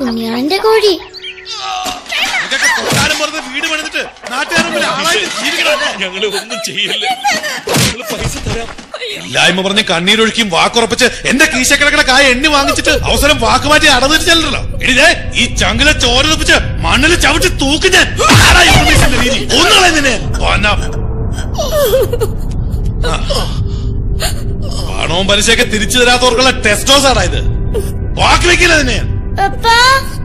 പുണ്യാളന്റെ കോഴി ഇതൊക്കെ കൊട്ടാരം വെറുതെ വീട് പണിതിട്ട് നാട്ടുകാരുടെ മുമ്പിൽ ആളായിട്ട് ജീവിക്കണല്ലേ ഞങ്ങള് ഒന്നും ചെയ്യല്ലേ ഞങ്ങള് പൈസ തരാം ഇല്ലായ്മ പറഞ്ഞ് കണ്ണീരൊഴുക്കിയും വാക്കുറപ്പിച്ച് എന്റെ കീശ കിടക്കണ കായ എണ്ണി വാങ്ങിച്ചിട്ട് അവസരം വാക്ക് മാറ്റി അടന്നിട്ട് ചെല്ലല്ലോ ഇടിതേ ഈ ചങ്കിലെ ചോരപ്പിച്ച് മണ്ണിൽ ചവിട്ടി തൂക്കി ഞാൻ ആരാ ഈ ഉർവീസിന്റെ രീതി ഒന്നുകളെ നിന്നെ പൊന്നാ. ആ. പണവും പലിശയൊക്കെ തിരിച്ചു തരാത്തവർക്കുള്ള ടെസ്റ്റോസ് ആടാ ഇത് വാക്ക് വെക്കില്ല നിന്നെ ഞാൻ. അപ്പാ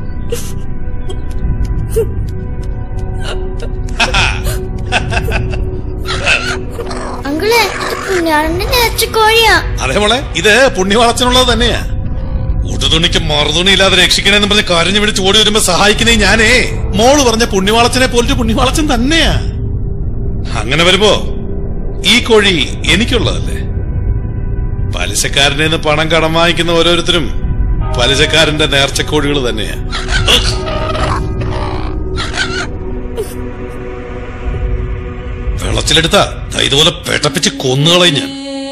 അങ്കിളെ ഇത് പുണ്യാളന്റെ നേർച്ച കോഴിയാ അതേ മോളെ ഇത് പുണ്യവളച്ചനുള്ളത് തന്നെയാ ഉടുതുണിക്ക് മറുതുണി ഇല്ലാതെ രക്ഷിക്കണേന്ന് പറഞ്ഞ് കരഞ്ഞു പിടിച്ച് ഓടി വരുമ്പോ സഹായിക്കുന്നേ ഞാനേ മോള് പറഞ്ഞ പുണ്യവാളച്ചനെ പോലൊരു പുണ്യവാളച്ചൻ തന്നെയാ അങ്ങനെ വരുമ്പോ ഈ കോഴി എനിക്കുള്ളതല്ലേ പലിശക്കാരനെ നിന്ന് പണം കടം വാങ്ങിക്കുന്ന ഓരോരുത്തരും പലിശക്കാരന്റെ നേർച്ചക്കോഴികൾ തന്നെയാ വെള്ളത്തിലെടുത്താ ദാ ഇതുപോലെ പെട്ടപ്പിച്ച് കൊന്നുകളയും ഞാൻ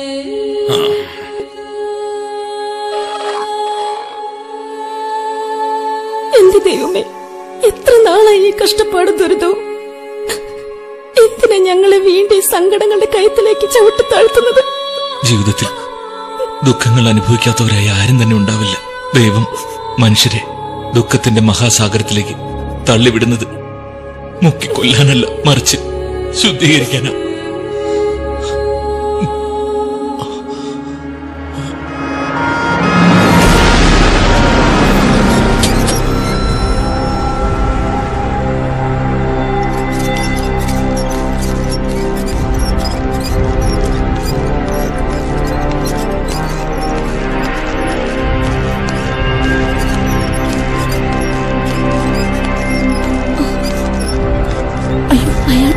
എന്റെ ദൈവമേ എത്ര നാളായി ഈ കഷ്ടപ്പാടും ദുരിതവും എന്തിനാ ഞങ്ങളെ വീണ്ടും ഈ സങ്കടങ്ങളുടെ കയത്തിലേക്ക് ചവിട്ടി താഴ്ത്തുന്നത് ജീവിതത്തിൽ ദുഃഖങ്ങൾ അനുഭവിക്കാത്തവരായി ആരും തന്നെ ഉണ്ടാവില്ല ദൈവം മനുഷ്യരെ ദുഃഖത്തിന്റെ മഹാസാഗരത്തിലേക്ക് തള്ളിവിടുന്നത് മുക്കിക്കൊല്ലാനല്ല മറിച്ച് ശുദ്ധീകരിക്കാനാ അയ്യോ അയാൾ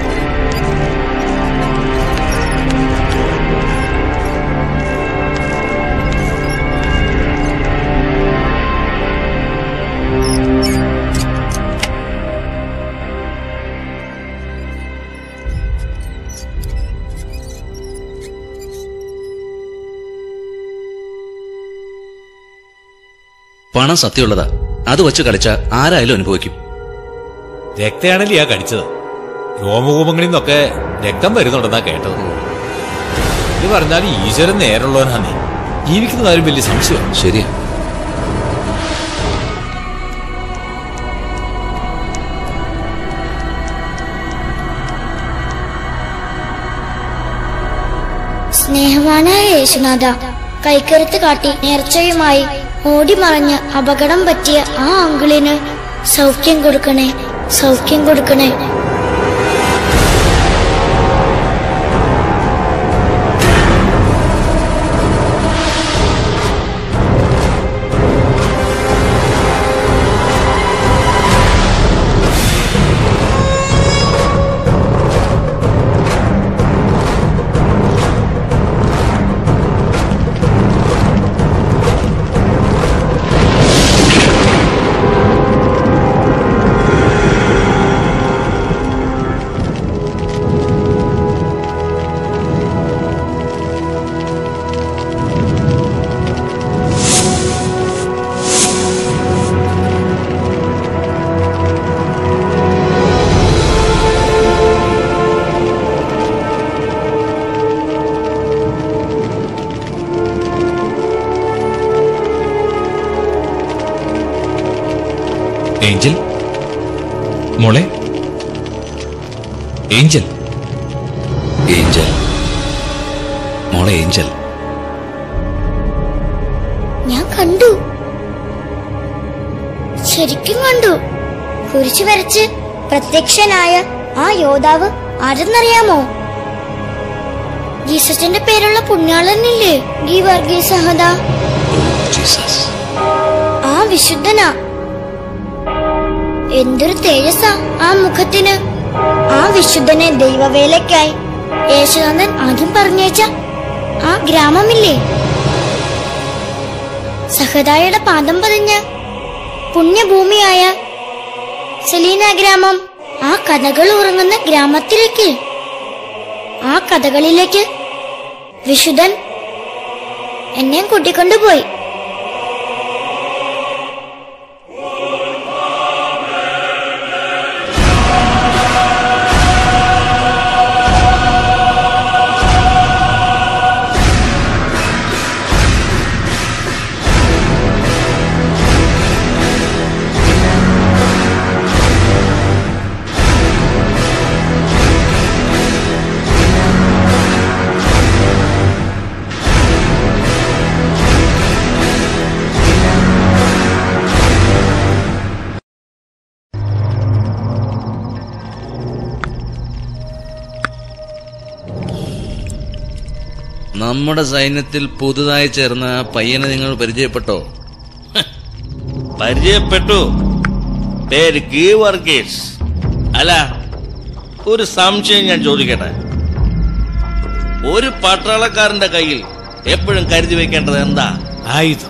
പണം സത്യമുള്ളതാ അത് വെച്ച് കളിച്ച ആരായാലും അനുഭവിക്കും രക്തയാണല്ലേ ആ കടിച്ചത് രോമകൂപങ്ങളിൽ നിന്നൊക്കെ രക്തം വരുന്നുണ്ടെന്നാ കേട്ടത് ഇത് പറഞ്ഞാൽ ഈശ്വരൻ നേരുള്ളവനാന്നേ ജീവിക്കുന്ന കാര്യം വലിയ സംശയം ശരിയാ സ്നേഹവാനായ യേശുനാഥ കൈക്കരുത്ത് കാട്ടി നേർച്ചയുമായി ഓടിമറഞ്ഞ് അപകടം പറ്റിയ ആ അങ്കിളിന് സൗഖ്യം കൊടുക്കണേ സൗഖ്യം കൊടുക്കണേ ഏഞ്ചൽ മോളെ ഏഞ്ചൽ ഏഞ്ചൽ മോളെ ഏഞ്ചൽ ഞാൻ കണ്ടു ശരിക്കും കണ്ടു കുരിശു വരച്ച് പ്രത്യക്ഷനായ ആ യോദ്ധാവ് ആരെന്നറിയാമോ ജീസസിന്റെ പേരുള്ള പുണ്യാളനില്ലേ ഗീ വർഗീസ് സഹദ ജീസസ് ആ വിശുദ്ധനാ എന്തൊരു തേജസ്സാ ആ മുഖത്തിന് ആ വിശുദ്ധനെ ദൈവവേലയ്ക്കായി യേശുനാഥൻ ആദ്യം പറഞ്ഞേച്ച ആ ഗ്രാമമില്ലേ സഹദായുടെ പാദം പതിഞ്ഞ് പുണ്യഭൂമിയായ സെലീന ഗ്രാമം ആ കഥകൾ ഉറങ്ങുന്ന ഗ്രാമത്തിലേക്ക് ആ കഥകളിലേക്ക് വിശുദ്ധൻ എന്നെ കൂട്ടിക്കൊണ്ടുപോയി നമ്മുടെ സൈന്യത്തിൽ പുതുതായി ചേർന്ന ആ പയ്യനെ നിങ്ങൾ പരിചയപ്പെട്ടോ പരിചയപ്പെട്ടു പേര് ഗീ വർഗീസ് അല്ല ഒരു സംശയം ഞാൻ ചോദിക്കട്ടെ ഒരു പട്ടാളക്കാരന്റെ കയ്യിൽ എപ്പോഴും കരുതി വെക്കേണ്ടത് എന്താ ആയുധം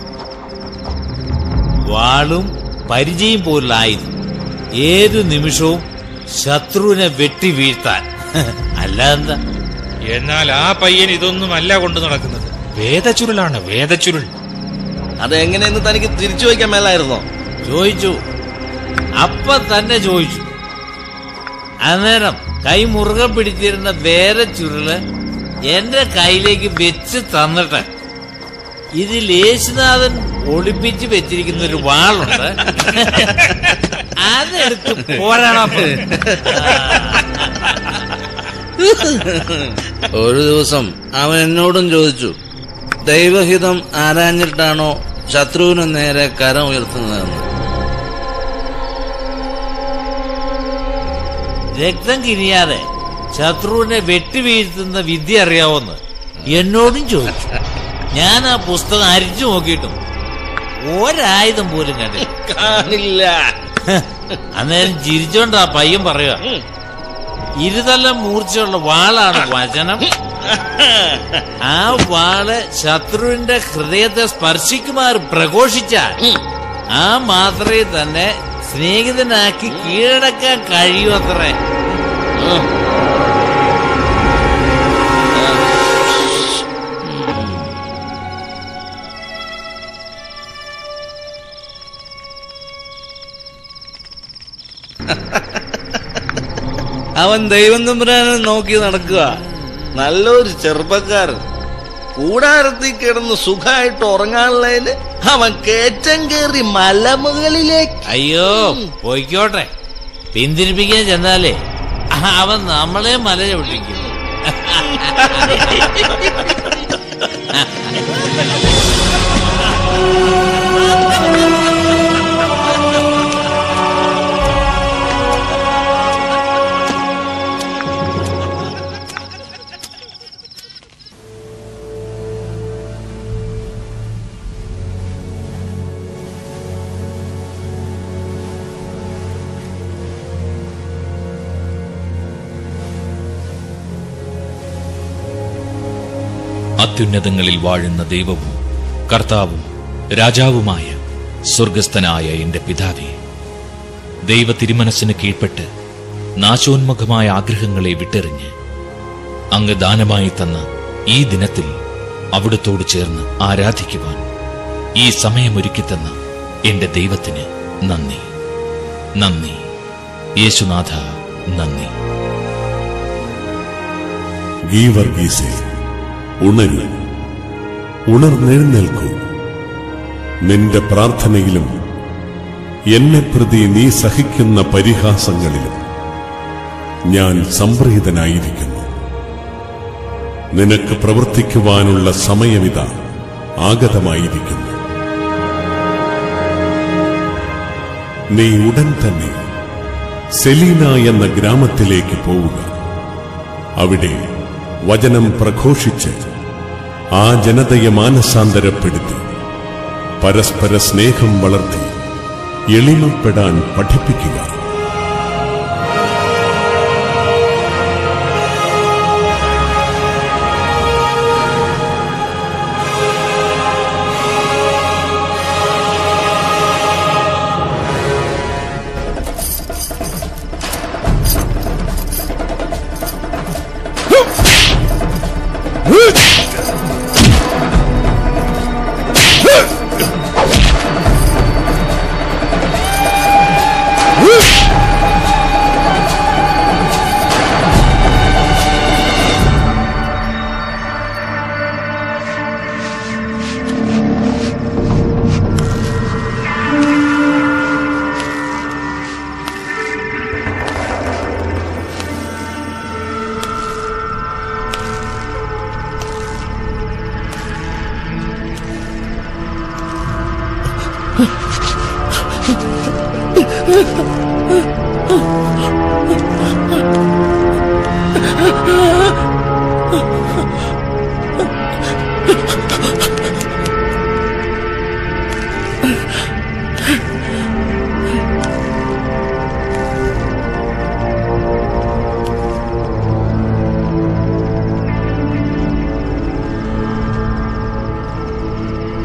വാളും പരിചയം പോലുള്ള ആയുധം ഏതു നിമിഷവും ശത്രുവിനെ വെട്ടി വീഴ്ത്താൻ അല്ലാതെന്താ എന്നാൽ ആ പയ്യൻ ഇതൊന്നുമല്ല കൊണ്ടു നടക്കുന്നത് വേദച്ചുരുളാണ് വേദച്ചുരുൾ അതെങ്ങനെയെന്ന് തനിക്ക് തിരിച്ചു വയ്ക്കാൻ മേലായിരുന്നോ ചോദിച്ചു അപ്പ തന്നെ ചോദിച്ചു അന്നേരം കൈ മുറുകെ പിടിച്ചിരുന്ന വേറെ ചുരുള് എന്റെ കയ്യിലേക്ക് വെച്ച് തന്നിട്ട് ഇതിൽ യേശുനാഥൻ ഒളിപ്പിച്ച് വെച്ചിരിക്കുന്ന ഒരു വാളുണ്ട് അതെടുത്ത് പോരാണപ്പോ ഒരു ദിവസം അവൻ എന്നോടും ചോദിച്ചു ദൈവഹിതം ആരാഞ്ഞിട്ടാണോ ശത്രുവിന് നേരെ കരം ഉയർത്തുന്നതെന്ന് രക്തം കിനിയാതെ ശത്രുവിനെ വെട്ടിവീഴ്ത്തുന്ന വിദ്യ അറിയാവോന്ന് എന്നോടും ചോദിച്ചു ഞാൻ ആ പുസ്തകം അരിച്ചു നോക്കിയിട്ടും ഒരായുധം പോലും കണ്ടില്ല കാണില്ല അന്നേരം ചിരിച്ചോണ്ട് ആ പയ്യൻ പറയുക ഇരുതല്ലം മൂർച്ചയുള്ള വാളാണ് വചനം ആ വാള് ശത്രുവിന്റെ ഹൃദയത്തെ സ്പർശിക്കുമാർ പ്രഘോഷിച്ചാൽ ആ മാത്രയിൽ തന്നെ സ്നേഹിതനാക്കി കീഴടക്കാൻ കഴിയൂ അത്രേ അവൻ ദൈവം തമ്പുരാനെ നോക്കി നടക്കുക നല്ലൊരു ചെറുപ്പക്കാരൻ കൂടാരത്തിൽ കിടന്ന് സുഖമായിട്ട് ഉറങ്ങാനുള്ളതിന് അവൻ കേറ്റം കയറി മലമുകളിലേക്ക് അയ്യോ പോയിക്കോട്ടെ പിന്തിരിപ്പിക്കാൻ ചെന്നാലേ അവൻ നമ്മളെ മല ചവിട്ടിക്കും അത്യുന്നതങ്ങളിൽ വാഴുന്ന ദൈവവും കർത്താവും രാജാവുമായ സ്വർഗസ്ഥനായ എന്റെ പിതാവേ ദൈവ തിരുമനസ്സിന് കീഴ്പ്പെട്ട് നാശോന്മുഖമായ ആഗ്രഹങ്ങളെ വിട്ടെറിഞ്ഞ് അങ്ങ് ദാനമായി തന്ന ഈ ദിനത്തിൽ അവിടുത്തോട് ചേർന്ന് ആരാധിക്കുവാൻ ഈ സമയമൊരുക്കി തന്ന എന്റെ ദൈവത്തിന് നന്ദി നന്ദി യേശുനാഥ നന്ദി ഗീവർഗീസെ ഉണരൂ ഉണർന്നെഴുന്നേൽക്കൂ നിന്റെ പ്രാർത്ഥനയിലും എന്നെ പ്രതി നീ സഹിക്കുന്ന പരിഹാസങ്ങളിലും ഞാൻ സംപ്രീതനായിരിക്കുന്നു നിനക്ക് പ്രവർത്തിക്കുവാനുള്ള സമയമിത ആഗതമായിരിക്കുന്നു നീ ഉടൻ തന്നെ സെലീന എന്ന ഗ്രാമത്തിലേക്ക് പോവുക അവിടെ വചനം പ്രഘോഷിച്ച് ആ ജനതയെ മാനസാന്തരപ്പെടുത്തി പരസ്പര സ്നേഹം വളർത്തി എളിമപ്പെടാൻ പഠിപ്പിക്കുക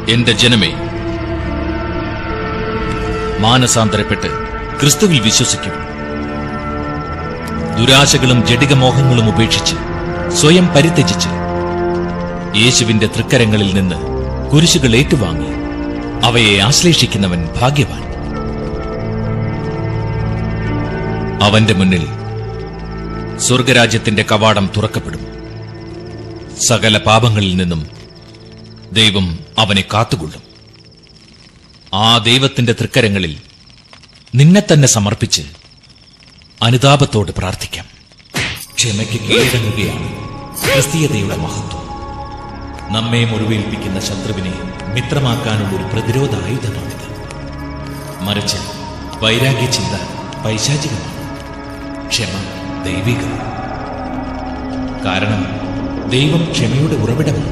എന്റെ ജനമേ മാനസാന്തരപ്പെട്ട് ക്രിസ്തുവിൽ വിശ്വസിക്കും ദുരാശകളും ജഡികമോഹങ്ങളും ഉപേക്ഷിച്ച് സ്വയം പരിത്യജിച്ച് യേശുവിന്റെ തൃക്കരങ്ങളിൽ നിന്ന് കുരിശുകൾ ഏറ്റുവാങ്ങി അവയെ ആശ്ലേഷിക്കുന്നവൻ ഭാഗ്യവാൻ അവന്റെ മുന്നിൽ സ്വർഗരാജ്യത്തിന്റെ കവാടം തുറക്കപ്പെടും സകല പാപങ്ങളിൽ നിന്നും ദൈവം അവനെ കാത്തുകൊള്ളും ആ ദൈവത്തിന്റെ തൃക്കരങ്ങളിൽ നിന്നെ തന്നെ സമർപ്പിച്ച് അനുതാപത്തോട് പ്രാർത്ഥിക്കാം ക്ഷമയ്ക്ക് കീഴടങ്ങുകയാണ് ക്രിസ്തീയതയുടെ മഹത്വം നമ്മെ മുറിവേൽപ്പിക്കുന്ന ശത്രുവിനെ മിത്രമാക്കാനുള്ള ഒരു പ്രതിരോധ ആയുധമാണിത് മറിച്ച് വൈരാഗ്യ ചിന്ത പൈശാചികമാണ് ക്ഷമ ദൈവികം കാരണം ദൈവം ക്ഷമയുടെ ഉറവിടമാണ്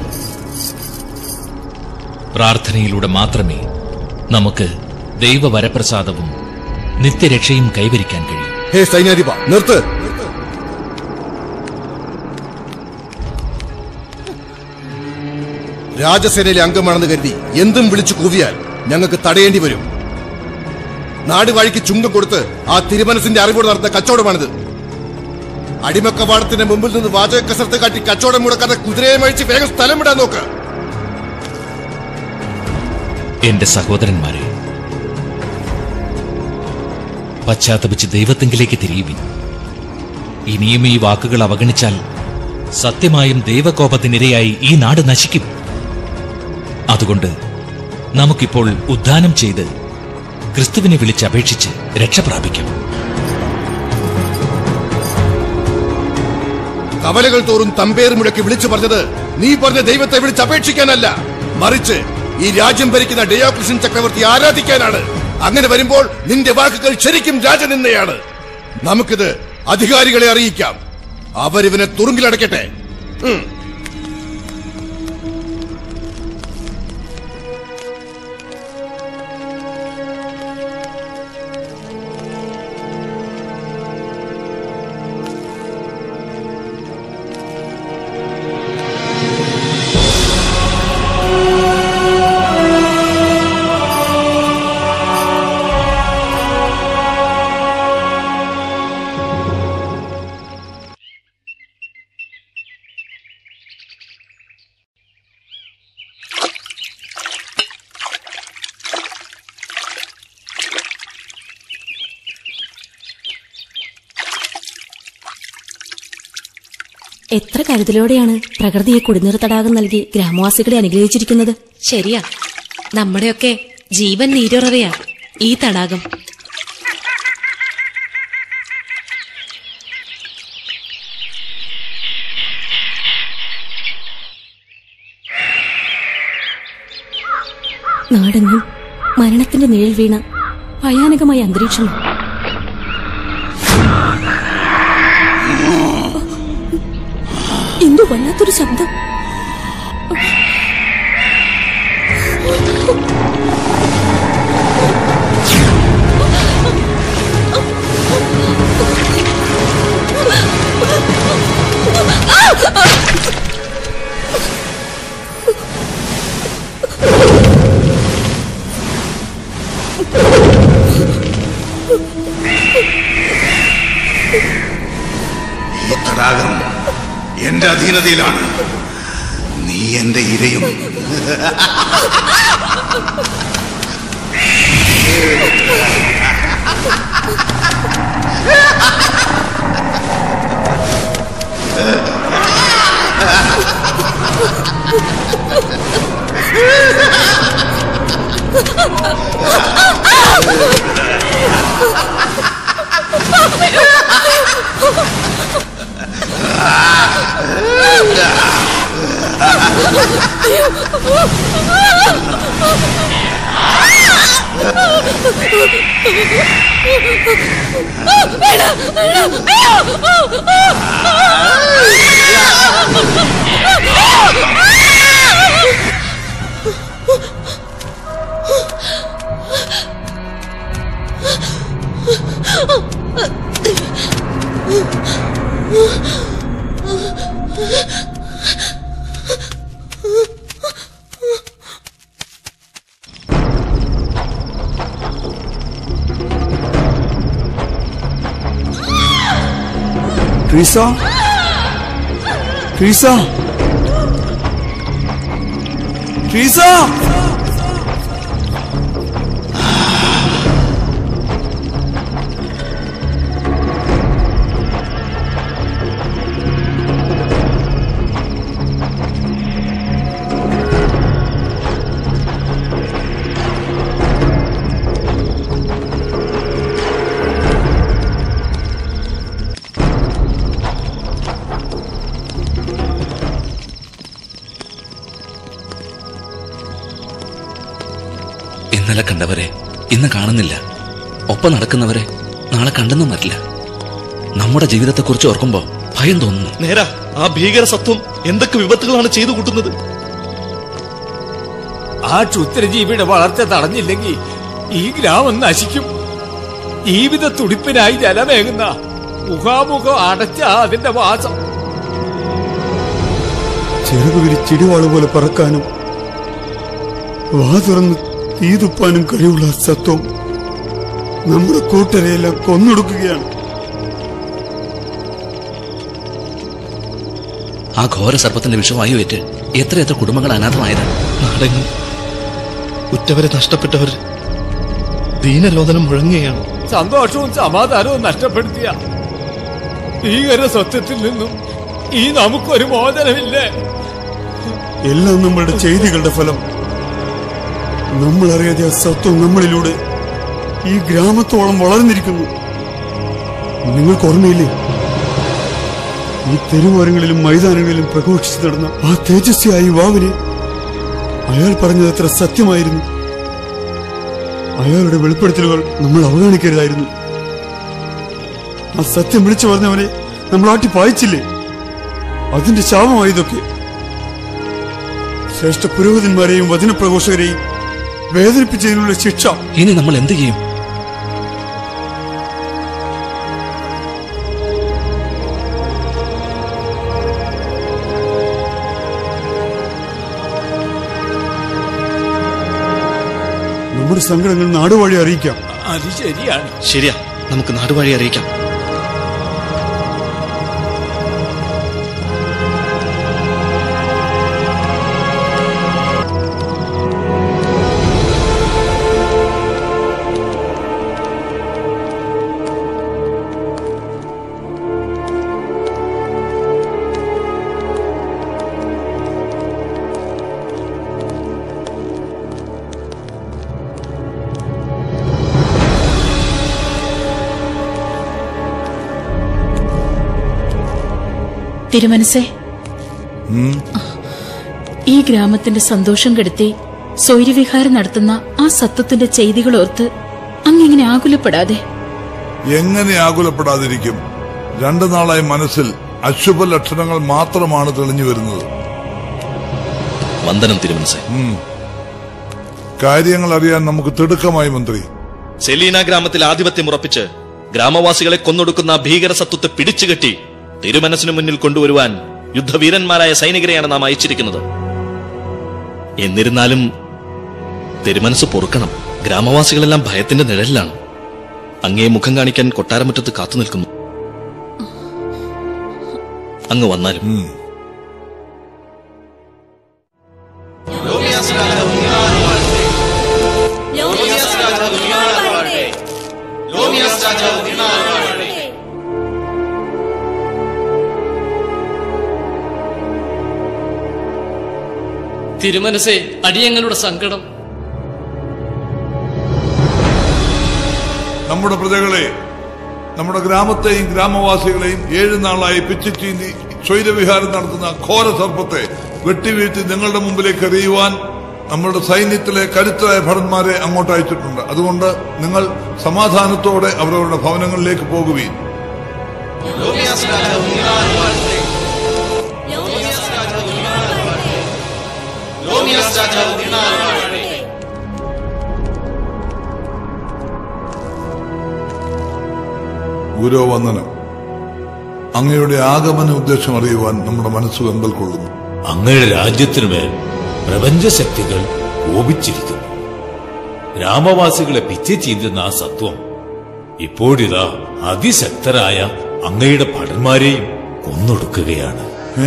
പ്രാർത്ഥനയിലൂടെ മാത്രമേ നമുക്ക് ദൈവവരപ്രസാദവും നിത്യരക്ഷയും കൈവരിക്കാൻ കഴിയും ഹേ സൈന്യാധിപ നിർത്ത് രാജസേനയിലെ അംഗമാണെന്ന് കരുതി എന്തും വിളിച്ചു കൂവിയാൽ ഞങ്ങൾക്ക് തടയേണ്ടി വരും നാടുവാഴിക്ക് ചുങ്കം കൊടുത്ത് ആ തിരുമനസിന്റെ അറിവോട് നടത്തുന്ന കച്ചവടമാണിത് അടിമക്കവാടത്തിന്റെ മുമ്പിൽ നിന്ന് വാചക കസർത്ത് കാട്ടി കച്ചവടം മുടക്കാതെ കുതിരയെ മഴിച്ച് വേഗം സ്ഥലം വിടാൻ നോക്ക് എന്റെ സഹോദരന്മാരെ പശ്ചാത്തപിച്ച് ദൈവത്തെങ്കിലേക്ക് തിരിയുവിൻ ഇനിയും ഈ വാക്കുകൾ അവഗണിച്ചാൽ സത്യമായും ദൈവകോപത്തിനിരയായി ഈ നാട് നശിക്കും അതുകൊണ്ട് നമുക്കിപ്പോൾ ഉദ്ധാനം ചെയ്ത് ക്രിസ്തുവിനെ വിളിച്ചപേക്ഷിച്ച് രക്ഷ പ്രാപിക്കാം കവലകൾ തോറും തമ്പേർ മുഴക്കി വിളിച്ചു പറഞ്ഞത് നീ പറഞ്ഞ ദൈവത്തെ വിളിച്ചപേക്ഷിക്കാനല്ല മറിച്ച് ഈ രാജ്യം ഭരിക്കുന്ന ഡയോക്രിഷ്യൻ ചക്രവർത്തി ആരാധിക്കാനാണ് അങ്ങനെ വരുമ്പോൾ നിന്റെ വാക്കുകൾ ശരിക്കും രാജനിന്ദയാണ് നമുക്കിത് അധികാരികളെ അറിയിക്കാം അവരിവനെ തുറുങ്കിലടക്കട്ടെ ഉം. എത്ര കരുതലോടെയാണ് പ്രകൃതിയെ കുടിനീർ തടാകം നൽകി ഗ്രാമവാസികളെ അനുഗ്രഹിച്ചിരിക്കുന്നത് ശരിയാ നമ്മുടെയൊക്കെ ജീവൻ നീരുറവയാ ഈ തടാകം നാടെങ്ങും മരണത്തിന്റെ നിഴൽ വീണ ഭയാനകമായ അന്തരീക്ഷമാണ് എന്തോ വല്ലാത്തൊരു ശബ്ദം ഈ തടാകം എന്റെ അധീനതയിലാണ് നീ എന്റെ ഇരയും ട്രീസ ട്രീസ ട്രീസ ഇന്നലെ കണ്ടവരെ ഇന്ന് കാണുന്നില്ല ഒപ്പം നടക്കുന്നവരെ നാളെ കണ്ടെന്നും വരില്ല നമ്മുടെ ജീവിതത്തെക്കുറിച്ച് ഓർക്കുമ്പോ ഭയം തോന്നുന്നു നേരാ ആ ഭീകര സത്വം എന്തൊക്കെ വിപത്തുകളാണ് ചെയ്തു കൂട്ടുന്നത് ആ ക്ഷുദ്രജീവിയുടെ വളർച്ച തടഞ്ഞില്ലെങ്കിൽ ഈ ഗ്രാമം നശിക്കും ജീവിത തുടിപ്പിനായി ജലമേകുന്ന മുഖാമുഖം അടച്ച അതിന്റെ വാസം ചിറക് വിരിച്ചിടിവാള് പോലെ പറക്കാനും വാ തുറന്ന് തീ തുപ്പാനും കഴിവുള്ള സത്വം നമ്മുടെ കൂട്ടരെയെല്ലാം കൊന്നൊടുക്കുകയാണ് ആ ഘോര സർപ്പത്തിന്റെ വിഷവായു ഏറ്റ് എത്രയെത്ര കുടുംബങ്ങൾ അനാഥമായത് നാടെങ്ങും ഉറ്റവരെ നഷ്ടപ്പെട്ടവർ ദീനരോധനം മുഴങ്ങുകയാണ് സന്തോഷവും സമാധാനവും നഷ്ടപ്പെടുത്തിയ ഭീകര സ്വത്വത്തിൽ നിന്നും ഈ നമുക്കൊരു മോചനമില്ലേ എല്ലാം നമ്മളുടെ ചെയ്തികളുടെ ഫലം നമ്മൾ അറിയാതെ ആ സത്വം നമ്മളിലൂടെ ഈ ഗ്രാമത്തോളം വളർന്നിരിക്കുന്നു നിങ്ങൾക്ക് ഓർമ്മയില്ലേ ഈ തെരുവോരങ്ങളിലും മൈതാനങ്ങളിലും പ്രഘോഷിച്ചു നടന്ന ആ തേജസ്വിയായ യുവാവിനെ അയാൾ പറഞ്ഞത് എത്ര സത്യമായിരുന്നു അയാളുടെ വെളിപ്പെടുത്തലുകൾ നമ്മൾ അവഗണിക്കരുതായിരുന്നു ആ സത്യം വിളിച്ചു പറഞ്ഞവനെ നമ്മൾ ആട്ടി പായിച്ചില്ലേ അതിന്റെ ശാപമായതൊക്കെ ശ്രേഷ്ഠ പുരോഹിതന്മാരെയും വചനപ്രഘോഷകരെയും വേദനിപ്പിച്ചതിനുള്ള ശിക്ഷ ഇനി നമ്മൾ എന്ത് ചെയ്യും നമ്മുടെ സങ്കടങ്ങൾ നാടുവഴി അറിയിക്കാം അത് ശരിയാണ് ശരിയാ നമുക്ക് നാടുവഴി അറിയിക്കാം തിരുമനസേ ഈ ഗ്രാമത്തിന്റെ സന്തോഷം കെടുത്തി സ്വൈര്യവിഹാരം നടത്തുന്ന ആ സത്വത്തിന്റെ ചെയ്തികൾ ഓർത്ത് അങ്ങിങ്ങനെ ആകുലപ്പെടാതെ എങ്ങനെ ആകുലപ്പെടാതിരിക്കും രണ്ടു നാളായി മനസ്സിൽ അശുഭ ലക്ഷണങ്ങൾ മാത്രമാണ് തെളിഞ്ഞു വരുന്നത് വന്ദനം തിരുമനസേ ഉം. കാര്യങ്ങൾ അറിയാൻ നമുക്ക് തിടുക്കമായി മന്ത്രി സെലീന ഗ്രാമത്തിൽ ആധിപത്യം ഉറപ്പിച്ച് ഗ്രാമവാസികളെ കൊന്നൊടുക്കുന്ന ആ ഭീകര സത്വത്തെ പിടിച്ചുകെട്ടി തിരുമനസിനു മുന്നിൽ കൊണ്ടുവരുവാൻ യുദ്ധവീരന്മാരായ സൈനികരെയാണ് നാം അയച്ചിരിക്കുന്നത് എന്നിരുന്നാലും തിരുമനസ് പൊറുക്കണം ഗ്രാമവാസികളെല്ലാം ഭയത്തിന്റെ നിഴലിലാണ് അങ്ങേ മുഖം കാണിക്കാൻ കൊട്ടാരമുറ്റത്ത് കാത്തു നിൽക്കുന്നു അങ്ങ് വന്നാലും തിരുമനസേ അടിയങ്ങളുടെ സങ്കടം നമ്മുടെ പ്രജകളെ നമ്മുടെ ഗ്രാമത്തെയും ഗ്രാമവാസികളെയും ഏഴ് നാളായി പിച്ചിച്ചീന്തി സ്വൈരവിഹാരം നടത്തുന്ന ഘോര സർപ്പത്തെ വെട്ടിവീഴ്ത്തി നിങ്ങളുടെ മുമ്പിലേക്ക് എറിയുവാൻ നമ്മുടെ സൈന്യത്തിലെ കരുത്തരായ ഭടന്മാരെ അങ്ങോട്ട് അയച്ചിട്ടുണ്ട് അതുകൊണ്ട് നിങ്ങൾ സമാധാനത്തോടെ അവരവരുടെ ഭവനങ്ങളിലേക്ക് പോകുകയും ഗുരുവന്ദനം അങ്ങയുടെ ആഗമന ഉദ്ദേശം അറിയുവാൻ നമ്മുടെ മനസ്സ് വെമ്പൽ കൊള്ളുന്നു അങ്ങയുടെ രാജ്യത്തിനുമേൽ പ്രപഞ്ചശക്തികൾ കോപിച്ചിരിക്കുന്നു ഗ്രാമവാസികളെ പിച്ചി ചീന്തുന്ന ആ സത്വം ഇപ്പോഴിതാ അതിശക്തരായ അങ്ങയുടെ ഭടന്മാരെയും കൊന്നൊടുക്കുകയാണ്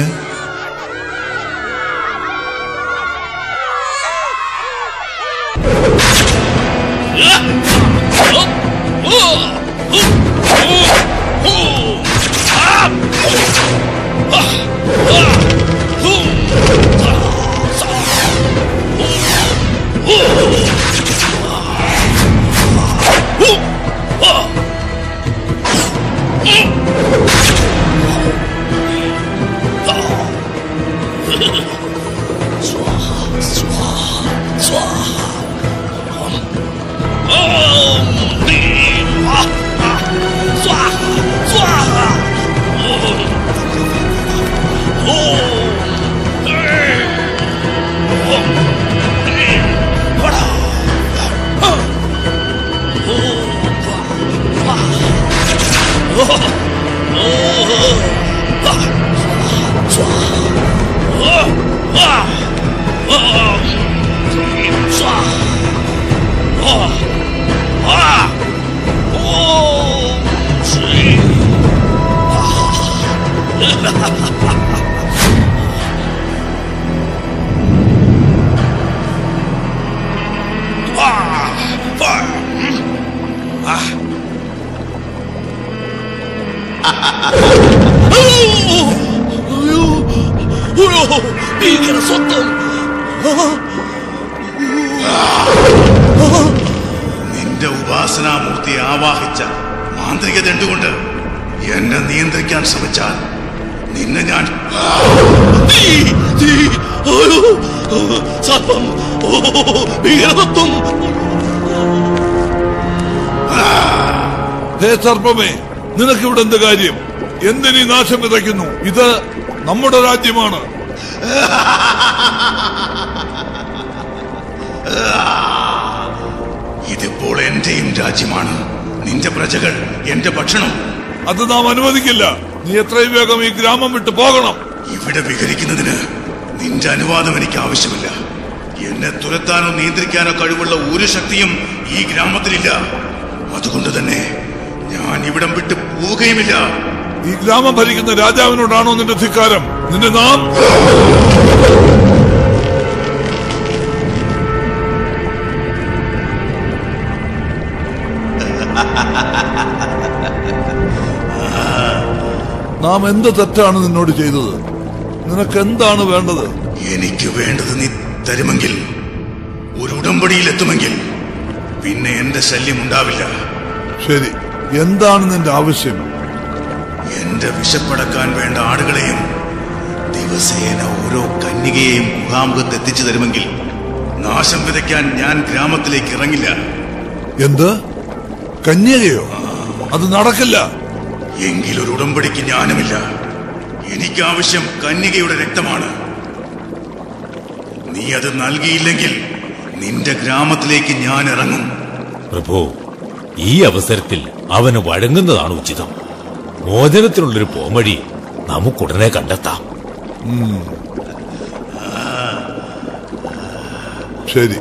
ഭീകര സ്വത്വം നിന്റെ ഉപാസനാമൂർത്തി ആവാഹിച്ച മാന്ത്രിക ദണ്ടുകൊണ്ട് എന്നെ നിയന്ത്രിക്കാൻ ശ്രമിച്ചാൽ നിന്നെ ഞാൻ തീ, തീ, അയ്യോ, സർപ്പം ഓ, ഭീകരതത്വം ഹേ സർപ്പമേ നിനക്കിവിടെ എന്ത് കാര്യം എന്തിനീ നാശം വിതയ്ക്കുന്നു ഇത് നമ്മുടെ രാജ്യമാണ് ഇതിപ്പോൾ എന്റെയും രാജ്യമാണ് നിന്റെ പ്രജകൾ എന്റെ ഭക്ഷണം അത് നാം അനുവദിക്കില്ല നീ എത്രയും വേഗം ഈ ഗ്രാമം വിട്ടു പോകണം ഇവിടെ വിഹരിക്കുന്നതിന് നിന്റെ അനുവാദം എനിക്ക് ആവശ്യമില്ല എന്നെ തുരത്താനോ നിയന്ത്രിക്കാനോ കഴിവുള്ള ഒരു ശക്തിയും ഈ ഗ്രാമത്തിലില്ല അതുകൊണ്ട് തന്നെ ഞാൻ ഇവിടം വിട്ട് പോവുകയുമില്ല ഈ ഗ്രാമം ഭരിക്കുന്ന രാജാവിനോടാണോ നിന്റെ ധിക്കാരം നിന്നെ നാം നാം എന്ത് തെറ്റാണ് നിന്നോട് ചെയ്തത് നിനക്ക് എന്താണ് വേണ്ടത് എനിക്ക് വേണ്ടത് നീ തരുമെങ്കിൽ ഒരു ഉടമ്പടിയിൽ എത്തുമെങ്കിൽ പിന്നെ എന്റെ ശല്യം ഉണ്ടാവില്ല ശരി എന്താണ് നിന്റെ ആവശ്യം എന്റെ വിശപ്പടക്കാൻ വേണ്ട ആടുകളെയും ദിവസേന ഓരോ കന്യകയെയും ഗുഹാമുഖത്ത് എത്തിച്ചു തരുമെങ്കിൽ നാശം വിതയ്ക്കാൻ ഞാൻ ഗ്രാമത്തിലേക്ക് ഇറങ്ങില്ല എന്ത് കന്യകയോ അത് നടക്കില്ല എങ്കിലൊരു ഉടമ്പടിക്ക് ഞാനുമില്ല എനിക്കാവശ്യം കന്യകയുടെ രക്തമാണ് നീ അത് നൽകിയില്ലെങ്കിൽ നിന്റെ ഗ്രാമത്തിലേക്ക് ഞാൻ ഇറങ്ങും പ്രഭു ഈ അവസരത്തിൽ അവന് വഴങ്ങുന്നതാണ് ഉചിതം മോചനത്തിനുള്ളൊരു പോംവഴി നമുക്കുടനെ കണ്ടെത്താം ഉം. ശരി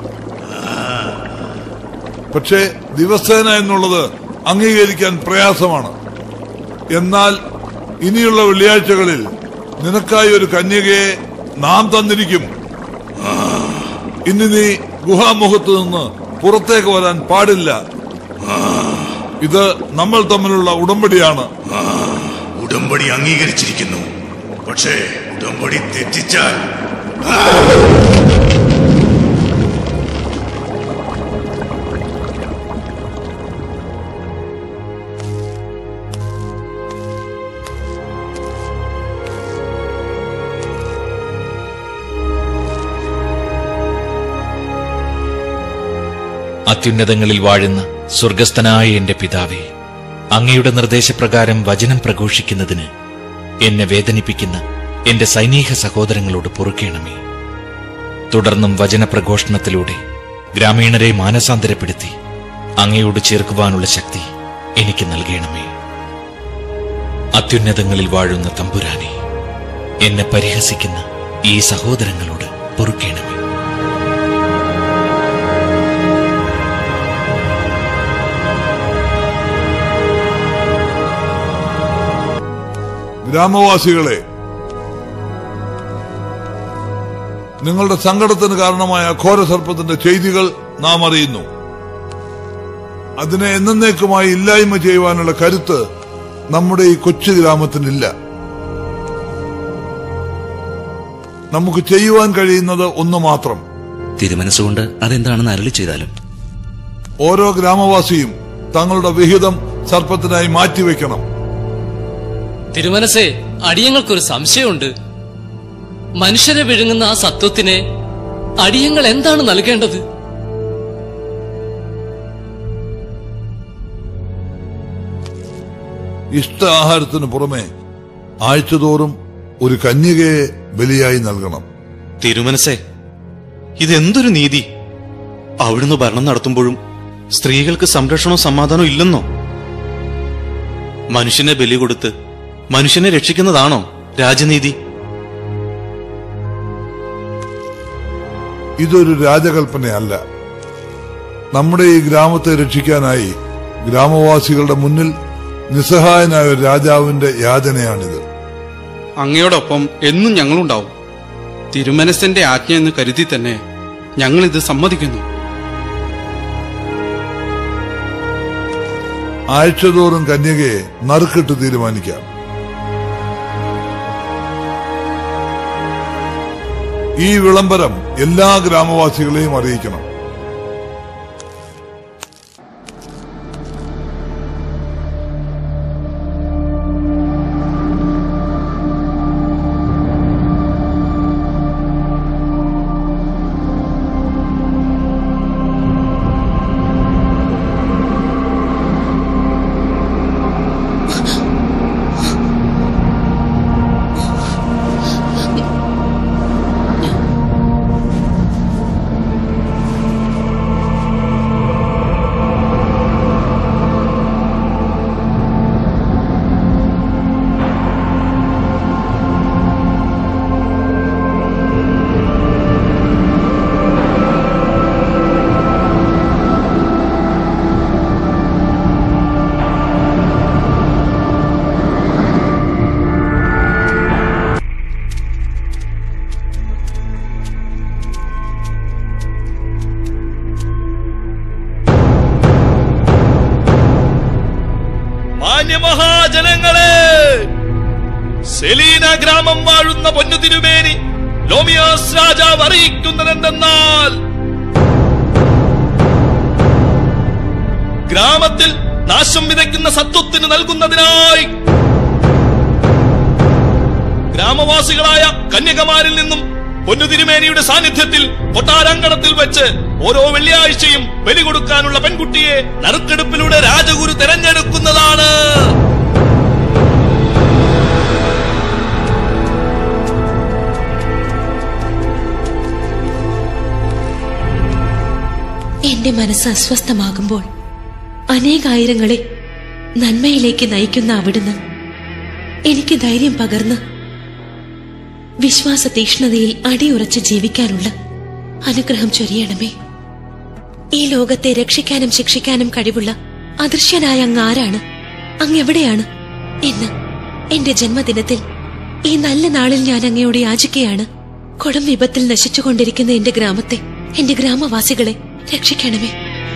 പക്ഷേ ദിവസേന എന്നുള്ളത് അംഗീകരിക്കാൻ പ്രയാസമാണ് എന്നാൽ ഇനിയുള്ള വെള്ളിയാഴ്ചകളിൽ നിനക്കായി ഒരു കന്യകയെ നാം തന്നിരിക്കും ഇനി നീ ഗുഹാമുഖത്ത് നിന്ന് പുറത്തേക്ക് വരാൻ പാടില്ല ഇത് നമ്മൾ തമ്മിലുള്ള ഉടമ്പടിയാണ് ഉടമ്പടി അംഗീകരിച്ചിരിക്കുന്നു പക്ഷേ ഉടമ്പടി തെറ്റിച്ചാൽ അത്യുന്നതങ്ങളിൽ വാഴുന്ന സ്വർഗസ്ഥനായ എന്റെ പിതാവേ അങ്ങയുടെ നിർദ്ദേശപ്രകാരം വചനം പ്രഘോഷിക്കുന്നതിന് എന്നെ വേദനിപ്പിക്കുന്ന എന്റെ സൈനിക സഹോദരങ്ങളോട് പൊറുക്കേണമേ തുടർന്നും വചനപ്രഘോഷണത്തിലൂടെ ഗ്രാമീണരെ മാനസാന്തരപ്പെടുത്തി അങ്ങയോട് ചേർക്കുവാനുള്ള ശക്തി എനിക്ക് നൽകണമേ അത്യുന്നതങ്ങളിൽ വാഴുന്ന തമ്പുരാനെ എന്നെ പരിഹസിക്കുന്ന ഈ സഹോദരങ്ങളോട് പൊറുക്കേണമേ ഗ്രാമവാസികളെ നിങ്ങളുടെ സങ്കടത്തിന് കാരണമായ ഘോരസർപ്പത്തിന്റെ ചെയ്തികൾ നാം അറിയുന്നു അതിനെ എന്നേക്കുമായി ഇല്ലായ്മ ചെയ്യുവാനുള്ള കരുത്ത് നമ്മുടെ ഈ കൊച്ചു ഗ്രാമത്തിനില്ല നമുക്ക് ചെയ്യുവാൻ കഴിയുന്നത് ഒന്ന് മാത്രം തിരുമനസ്സുകൊണ്ട് അതെന്താണെന്ന് അരളി ചെയ്താലും ഓരോ ഗ്രാമവാസിയും തങ്ങളുടെ വിഹിതം സർപ്പത്തിനായി മാറ്റിവെക്കണം തിരുമനസേ അടിയങ്ങൾക്കൊരു സംശയമുണ്ട് മനുഷ്യരെ വിഴുങ്ങുന്ന ആ സത്വത്തിന് അടിയങ്ങൾ എന്താണ് നൽകേണ്ടത് ഇഷ്ട ആഹാരത്തിന് പുറമെ ആഴ്ചതോറും ഒരു കന്യകയെ ബലിയായി നൽകണം തിരുമനസേ ഇതെന്തൊരു നീതി അവിടുന്ന് ഭരണം നടത്തുമ്പോഴും സ്ത്രീകൾക്ക് സംരക്ഷണവും സമാധാനവും ഇല്ലെന്നോ മനുഷ്യനെ ബലി കൊടുത്ത് മനുഷ്യനെ രക്ഷിക്കുന്നതാണോ രാജനീതി ഇതൊരു രാജകൽപ്പനയല്ല നമ്മുടെ ഈ ഗ്രാമത്തെ രക്ഷിക്കാനായി ഗ്രാമവാസികളുടെ മുന്നിൽ നിസ്സഹായനായ ഒരു രാജാവിന്റെ യാചനയാണിത് അങ്ങയോടൊപ്പം എന്നും ഞങ്ങളുണ്ടാവും തിരുമനസിന്റെ ആജ്ഞ എന്ന് കരുതി തന്നെ ഞങ്ങളിത് സമ്മതിക്കുന്നു ആഴ്ചതോറും കന്യകയെ നറുക്കിട്ട് തീരുമാനിക്കാം ഈ വിളംബരം എല്ലാ ഗ്രാമവാസികളെയും അറിയിക്കണം മാന്യമഹാജനങ്ങളെ സെലീന ഗ്രാമം വാഴുന്ന പൊന്നു തിരുമേനി ലോമിയാസ് രാജാവ് അറിയിക്കുന്നതെന്തെന്നാൽ ഗ്രാമത്തിൽ നാശം വിതയ്ക്കുന്ന സത്വത്തിന് നൽകുന്നതിനായി ഗ്രാമവാസികളായ കന്യകമാരിൽ നിന്നും പൊന്നു തിരുമേനിയുടെ സാന്നിധ്യത്തിൽ കൊട്ടാരങ്കണത്തിൽ വെച്ച് ഓരോ വെള്ളിയാഴ്ചയും ബലി കൊടുക്കാനുള്ള പെൺകുട്ടിയെ നറുക്കെടുപ്പിലൂടെ രാജഗുരു തെരഞ്ഞെടുക്കുന്നതാണ് എന്റെ മനസ്സ് അസ്വസ്ഥമാകുമ്പോൾ അനേകായിരങ്ങളെ നന്മയിലേക്ക് നയിക്കുന്ന അവിടുന്ന് എനിക്ക് ധൈര്യം പകർന്ന് വിശ്വാസ തീക്ഷ്ണതയിൽ അടിയുറച്ച് ജീവിക്കാനുള്ള അനുഗ്രഹം ചൊരിയണമേ ഈ ലോകത്തെ രക്ഷിക്കാനും ശിക്ഷിക്കാനും കഴിവുള്ള അദൃശ്യനായ അങ്ങ് ആരാണ് അങ്ങ് എവിടെയാണ് എന്ന് എന്റെ ജന്മദിനത്തിൽ ഈ നല്ല നാളിൽ ഞാൻ അങ്ങയോട് യാചിക്കുകയാണ് കൊടും വിപത്തിൽ നശിച്ചുകൊണ്ടിരിക്കുന്ന എന്റെ ഗ്രാമത്തെ എന്റെ ഗ്രാമവാസികളെ രക്ഷിക്കണമേ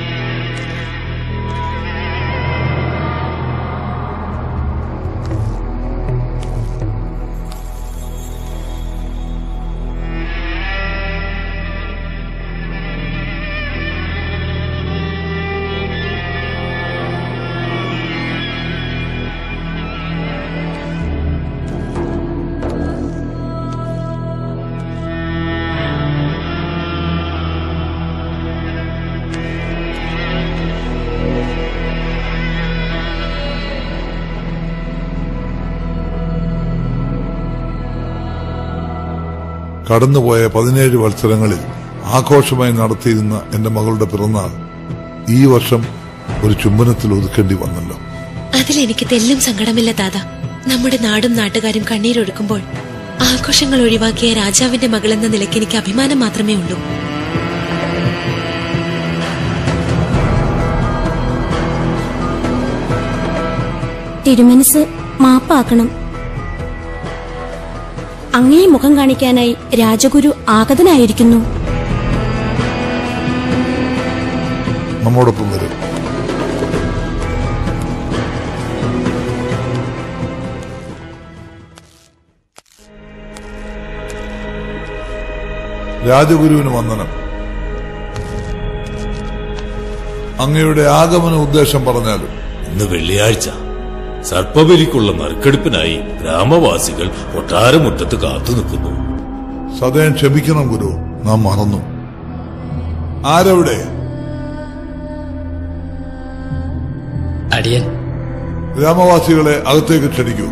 കടന്നുപോയ പതിനേഴ് വത്സരങ്ങളിൽ ആഘോഷമായി നടത്തിയിരുന്ന എന്റെ മകളുടെ പിറന്നാൾ ഈ വർഷം ഒരു ചുംബനത്തിൽ ഒതുക്കേണ്ടി വന്നല്ലോ അതിലെനിക്ക് തെല്ലും സങ്കടമില്ല ദാദ നമ്മുടെ നാടും നാട്ടുകാരും കണ്ണീരൊഴുക്കുമ്പോൾ ആഘോഷങ്ങൾ ഒഴിവാക്കിയ രാജാവിന്റെ മകളെന്ന നിലയ്ക്ക് എനിക്ക് അഭിമാനം മാത്രമേ ഉള്ളൂ തിരുമനസ് മാപ്പാക്കണം അങ്ങയെ മുഖം കാണിക്കാനായി രാജഗുരു ആഗതനായിരിക്കുന്നു നമ്മോടൊപ്പം വരും രാജഗുരുവിന് വന്ദനം അങ്ങയുടെ ആഗമന ഉദ്ദേശം പറഞ്ഞാലും ഇന്ന് വെള്ളിയാഴ്ച സർപ്പബലിക്കുള്ള നറുക്കെടുപ്പിനായി ഗ്രാമവാസികൾ കൊട്ടാരമുറ്റത്ത് കാത്തു നിൽക്കുന്നു സദയം ക്ഷമിക്കണം ഗുരു നാം മറന്നു ആരവിടെ അടിയൻ ഗ്രാമവാസികളെ അകത്തേക്ക് ക്ഷണിക്കൂ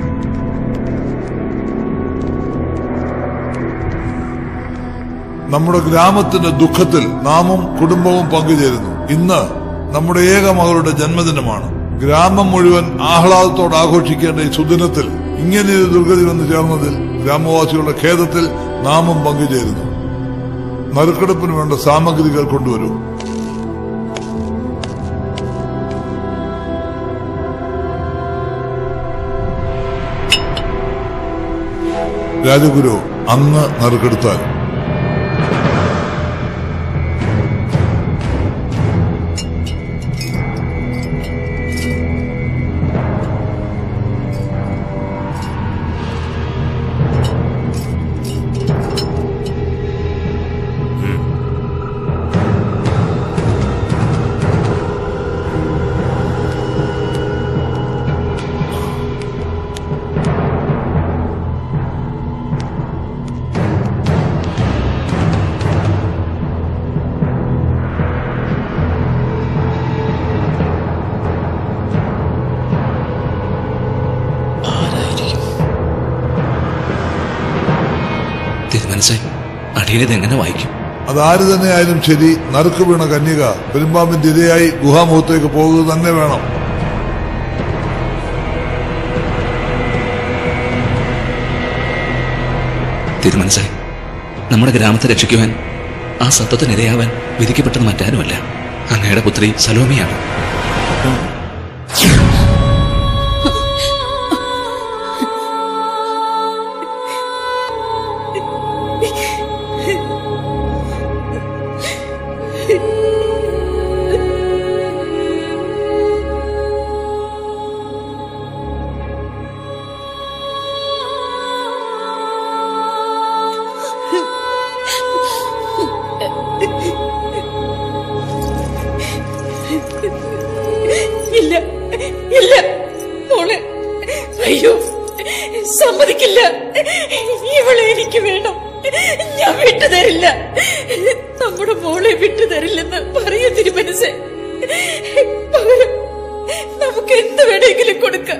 നമ്മുടെ ഗ്രാമത്തിന്റെ ദുഃഖത്തിൽ നാമും കുടുംബവും പങ്കുചേരുന്നു ഇന്ന് നമ്മുടെ ഏക മകളുടെ ജന്മദിനമാണ് ഗ്രാമം മുഴുവൻ ആഹ്ലാദത്തോടെ ആഘോഷിക്കേണ്ട ഈ സുദിനത്തിൽ ഇങ്ങനെയൊരു ദുർഗതി വന്നു ചേർന്നതിൽ ഗ്രാമവാസികളുടെ ഖേദത്തിൽ നാമും പങ്കുചേരുന്നു നറുക്കെടുപ്പിന് വേണ്ട സാമഗ്രികൾ കൊണ്ടുവരൂ രാജഗുരു അങ്ങ് നറുക്കെടുത്താൽ തിരുമനസേ അടിയനിത് എങ്ങനെ വായിക്കും അതാര് തന്നെയായാലും ശരി നറുക്ക് വീണ കന്യക പെരുമ്പാമ്പിന്റെ ഇരയായി ഗുഹാമുഖത്തേക്ക് പോകുക തന്നെ വേണം തിരുമനസേ നമ്മുടെ ഗ്രാമത്തെ രക്ഷിക്കുവാൻ ആ സത്വത്തിനിരയാവാൻ വിധിക്കപ്പെട്ടത് മറ്റാരുമല്ല അങ്ങയുടെ പുത്രി സലോമിയാണ് ഇല്ല ഇല്ല മോളെ അയ്യോ സമ്മതിക്കില്ല ഇവളെ എനിക്ക് വേണം ഞാൻ വിട്ടുതരില്ല നമ്മുടെ മോളെ വിട്ടുതരില്ലെന്ന് പറയൂ തിരുമനസ് പകരം നമുക്ക് എന്ത് വേണമെങ്കിലും കൊടുക്കാം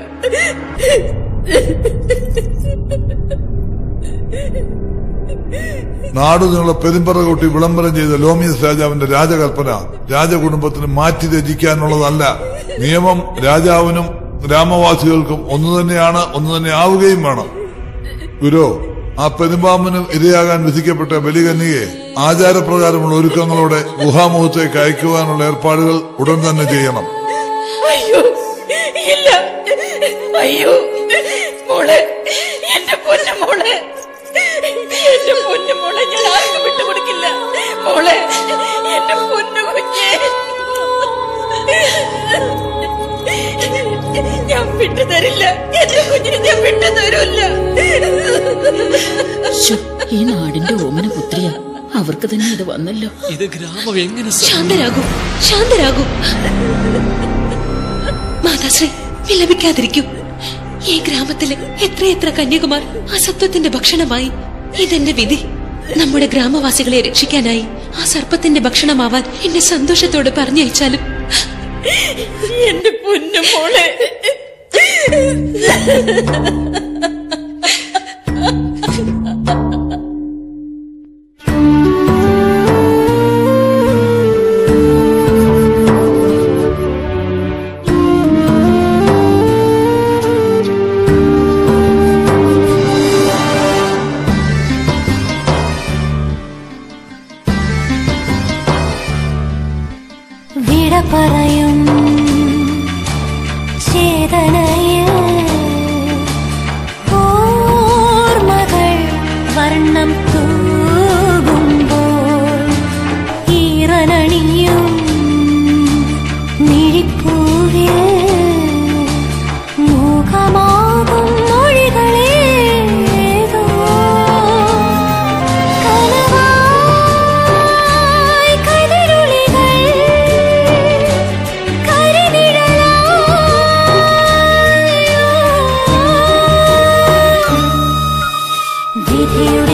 നാടുനിന്നുള്ള പെരുമ്പറ കൂട്ടി വിളംബരം ചെയ്ത ലോമിയസ് രാജാവിന്റെ രാജകൽപ്പന രാജകുടുംബത്തിന് മാറ്റി രചിക്കാനുള്ളതല്ല നിയമം രാജാവിനും ഗ്രാമവാസികൾക്കും ഒന്നു തന്നെയാണ് ഒന്ന് തന്നെ ആവുകയും വേണം ഗുരു ആ പെരുമ്പാമ്പിനും ഇരയാകാൻ വിധിക്കപ്പെട്ട ബലികന്യകയെ ആചാരപ്രകാരമുള്ള ഒരുക്കങ്ങളോടെ ഗുഹാമുഖത്തേക്ക് അയക്കുവാനുള്ള ഏർപ്പാടുകൾ ഉടൻ തന്നെ ചെയ്യണം അയ്യോ ഇല്ല അയ്യോ മോളെ എന്റെ പൊന്നു മോളെ എന്റെ പൊന്നു മോളെ ഞാൻ ആർക്കും വിട്ടുകൊടുക്കില്ല മോളെ എന്റെ പൊന്നു കുഞ്ഞെ ഞാൻ വിട്ടുതരില്ല എന്റെ കുഞ്ഞിനെ ഞാൻ വിട്ടുതരില്ല ശ്ശോ, ഈ നാടിന്റെ ഓമന പുത്രിയ അവർക്ക് തന്നെ ഇത് വന്നല്ലോ ഇത് ഗ്രാമം എങ്ങനെ സ- ശാന്തരാകൂ ശാന്തരാകൂ മാതാശ്രീ വിലപിക്കാതിരിക്കൂ ഈ ഗ്രാമത്തിലെ എത്രയെത്ര കന്യകുമാർ അസത്വത്തിന്റെ ഭക്ഷണമായി ഇതെന്റെ വിധി നമ്മുടെ ഗ്രാമവാസികളെ രക്ഷിക്കാനായി ആ സർപ്പത്തിന്റെ ഭക്ഷണമാവാൻ എന്നെ സന്തോഷത്തോടെ പറഞ്ഞയച്ചാലും എന്റെ പൊന്നു മോളെ വിട പറയും ചേതനയിൽ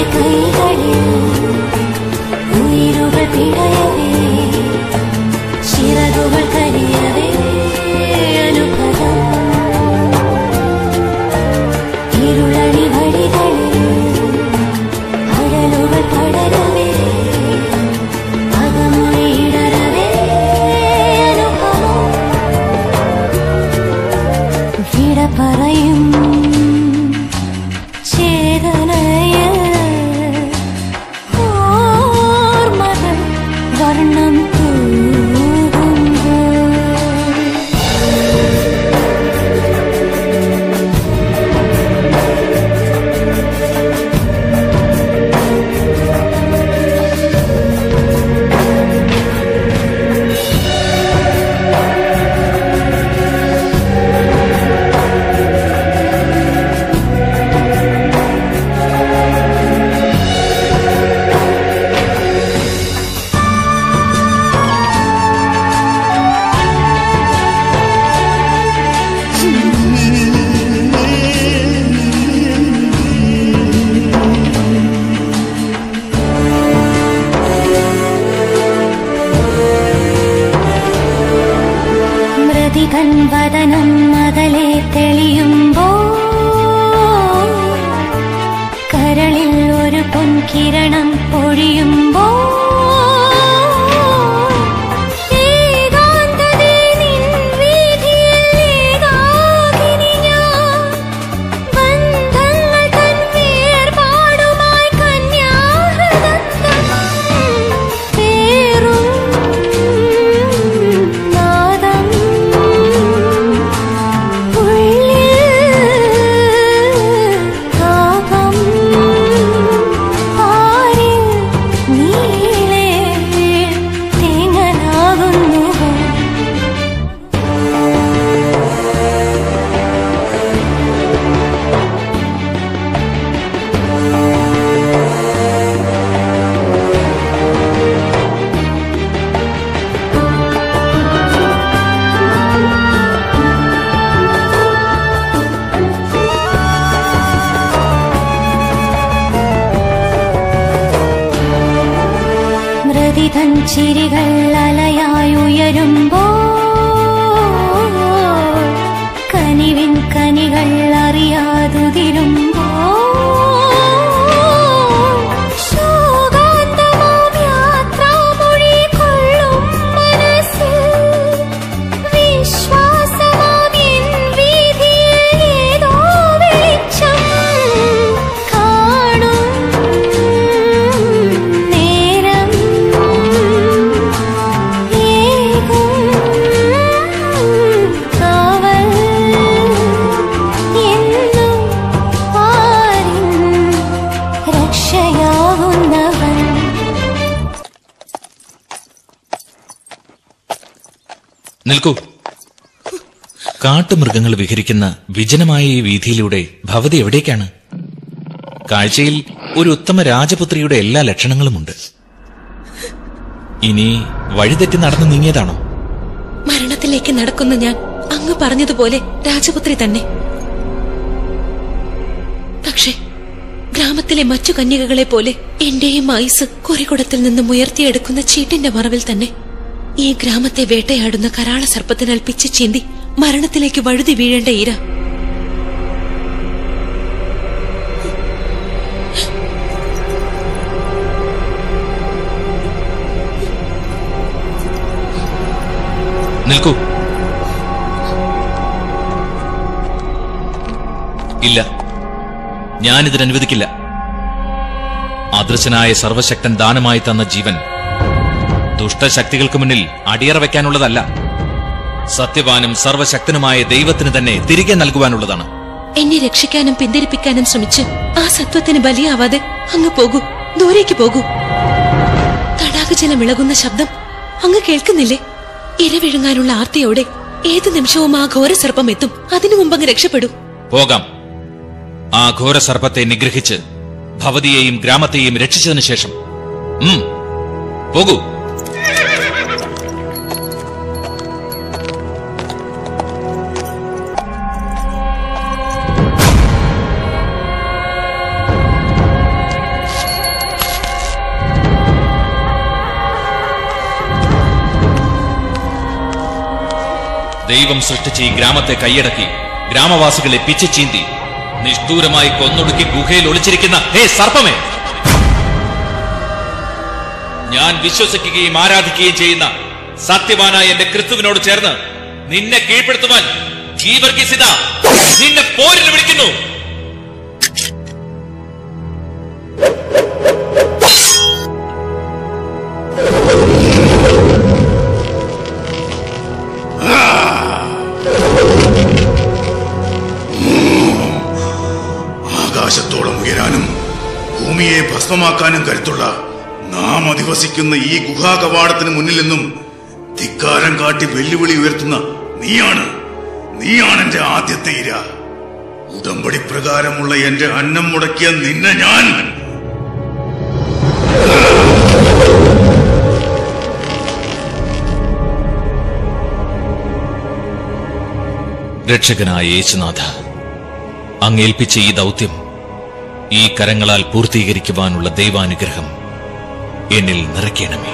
കൈകളിൽ ഉയരുകൾ പിടയവേ ചിറകുകൾ കരിയവേ അനുഭവം ഇരുളണി വഴികളിൽ അടലുകൾ പടരവേ അകമൊഴിയിടരവേ അനുഭവം വിട പറയും ചേതനയിൽ ഓർമ്മകൾ വർണ്ണം തൂകുമ്പോൾ മൃതികൻ വദനം മകലെ തെളിയുമ്പോ കരളിൽ ഒരു പൊൻകിരണം പൊഴിയുമ്പോ ഏകാന്തതേ നിൻ വീഥിയിൽ ഏകാകിനി ഞാൻ. ബന്ധങ്ങൾ തൻ വേർപാടുമായി കന്യാഹൃദത്തം പേറും നാദം ഉള്ളിൽ കാകം ആരിൽ നീളെ തേങ്ങലാകുന്നുവോ മൃതിതൻ ചിരികൾ അലയായി ഉയരുമ്പോ കനിവിൻ കനികൾ അറിയാതുതിരുമ്പോ ശോകാന്തമാം യാത്രാമൊഴി കൊള്ളും മനസ്സിൽ വിശ്വാസമാം എൻ വീഥിയിൽ ഏതോ വെളിച്ചം കാണും നേരം ഏകും കാവൽ എന്നും ആരിൻ രക്ഷയാവുന്നവൻ നിൽക്കൂ കാട്ടുമൃഗങ്ങൾ വിഹരിക്കുന്ന വിജനമായ ഈ വീതിയിലൂടെ ഭവതി എവിടേക്കാണ് കാഴ്ചയിൽ ഒരു ഉത്തമ രാജപുത്രിയുടെ എല്ലാ ലക്ഷണങ്ങളുമുണ്ട് ഇനി വഴിതെറ്റി നടന്നു നീങ്ങിയതാണോ മരണത്തിലേക്ക് നടക്കുന്ന ഞാൻ അങ്ങ് പറഞ്ഞതുപോലെ രാജപുത്രി തന്നെ പക്ഷേ ഗ്രാമത്തിലെ മറ്റു കന്യകകളെ പോലെ എന്റെയും ആയുസ് കുറികുടത്തിൽ നിന്നും ഉയർത്തിയെടുക്കുന്ന ചീട്ടിന്റെ മറവിൽ തന്നെ ഈ ഗ്രാമത്തെ വേട്ടയാടുന്ന കരാള സർപ്പത്തിനാൽ പിച്ച് ചീന്തി മരണത്തിലേക്ക് വഴുതി വീഴേണ്ട ഈര നിൽക്കൂ ഇല്ല ഞാനിതിന് അനുവദിക്കില്ല അദൃശ്യനായ സർവശക്തൻ ദാനമായി തന്ന ജീവൻ ദുഷ്ടശക്തികൾക്ക് മുന്നിൽ അടിയറ വയ്ക്കാനുള്ളതല്ല സത്യവാനും സർവശക്തനുമായ ദൈവത്തിന് തന്നെ തിരികെ നൽകുവാനുള്ളതാണ് എന്നെ രക്ഷിക്കാനും പിന്തിരിപ്പിക്കാനും ശ്രമിച്ച് ആ സത്വത്തിന് ബലിയാവാതെ അങ്ങ് പോകൂ ദൂരേക്ക് പോകൂ തടാകജലം ഇളകുന്ന ശബ്ദം അങ്ങ് കേൾക്കുന്നില്ലേ ഇരവിഴുങ്ങാനുള്ള ആർത്തിയോടെ ഏത് നിമിഷവും ആ ഘോരസർപ്പം എത്തും അതിനു മുമ്പ് അങ്ങ് രക്ഷപ്പെടൂ പോകാം ആ ഘോരസർപ്പത്തെ നിഗ്രഹിച്ച് ഭവതിയെയും ഗ്രാമത്തെയും രക്ഷിച്ചതിനു ശേഷം ഉം, പോകൂ ദൈവം സൃഷ്ടിച്ച ഈ ഗ്രാമത്തെ കൈയടക്കി ഗ്രാമവാസികളെ പിച്ചു ചീന്തി നിഷ്ഠൂരമായി കൊന്നൊടുക്കി ഗുഹയിൽ ഒളിച്ചിരിക്കുന്ന ഹേ സർപ്പമേ ഞാൻ വിശ്വസിക്കുകയും ആരാധിക്കുകയും ചെയ്യുന്ന സത്യവാനായ എന്റെ ക്രിസ്തുവിനോട് ചേർന്ന് നിന്നെ കീഴ്പ്പെടുത്തുവാൻ ഗീവർഗീസിത നിന്നെ പോരിന് വിളിക്കുന്നു ആകാശത്തോളം ഉയരാനും ഭൂമിയെ ഭസ്മമാക്കാനും കരുത്തുള്ള നാം അധിവസിക്കുന്ന ഈ ഗുഹാകവാടത്തിന് മുന്നിൽ നിന്നും ധിക്കാരം കാട്ടി വെല്ലുവിളി ഉയർത്തുന്ന നീയാണ് നീയാണ് എന്റെ ആദ്യത്തെ ഇര ഉടമ്പടി പ്രകാരമുള്ള എന്റെ അന്നം മുടക്കിയ നിന്നെ ഞാൻ രക്ഷകനായ യേശുനാഥ അങ്ങേൽപ്പിച്ച ഈ ദൗത്യം ഈ കരങ്ങളാൽ പൂർത്തീകരിക്കുവാനുള്ള ദൈവാനുഗ്രഹം എന്നിൽ നിറയ്ക്കണമേ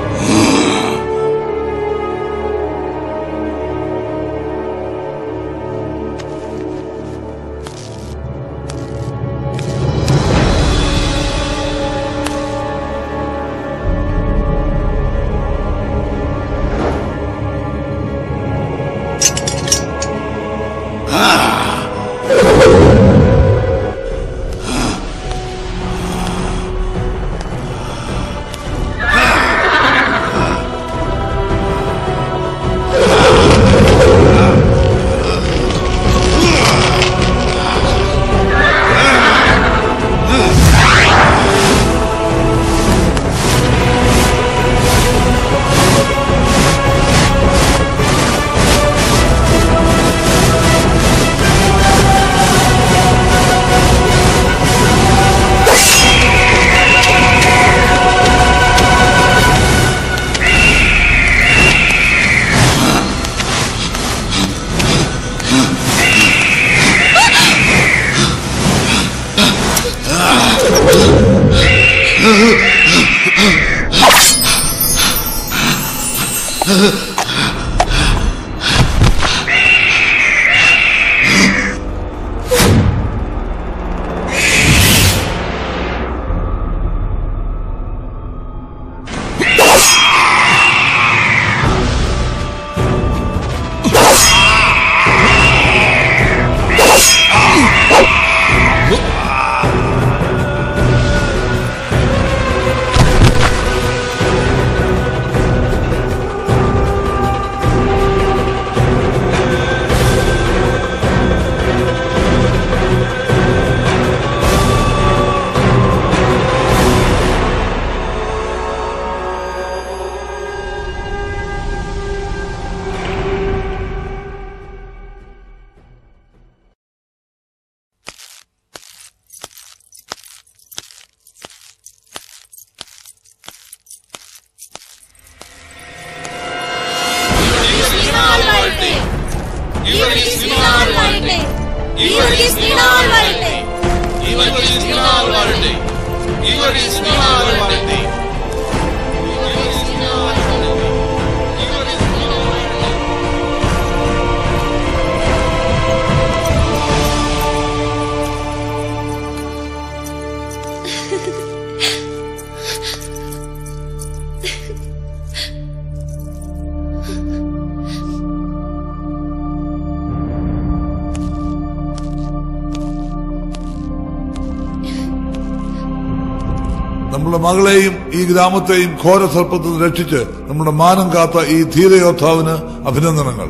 നമ്മുടെ മകളെയും ഈ ഗ്രാമത്തെയും ഘോര സർപ്പത്തിൽ നിന്ന് രക്ഷിച്ച് നമ്മുടെ മാനം കാത്ത ഈ ധീരയോദ്ധാവിന് അഭിനന്ദനങ്ങൾ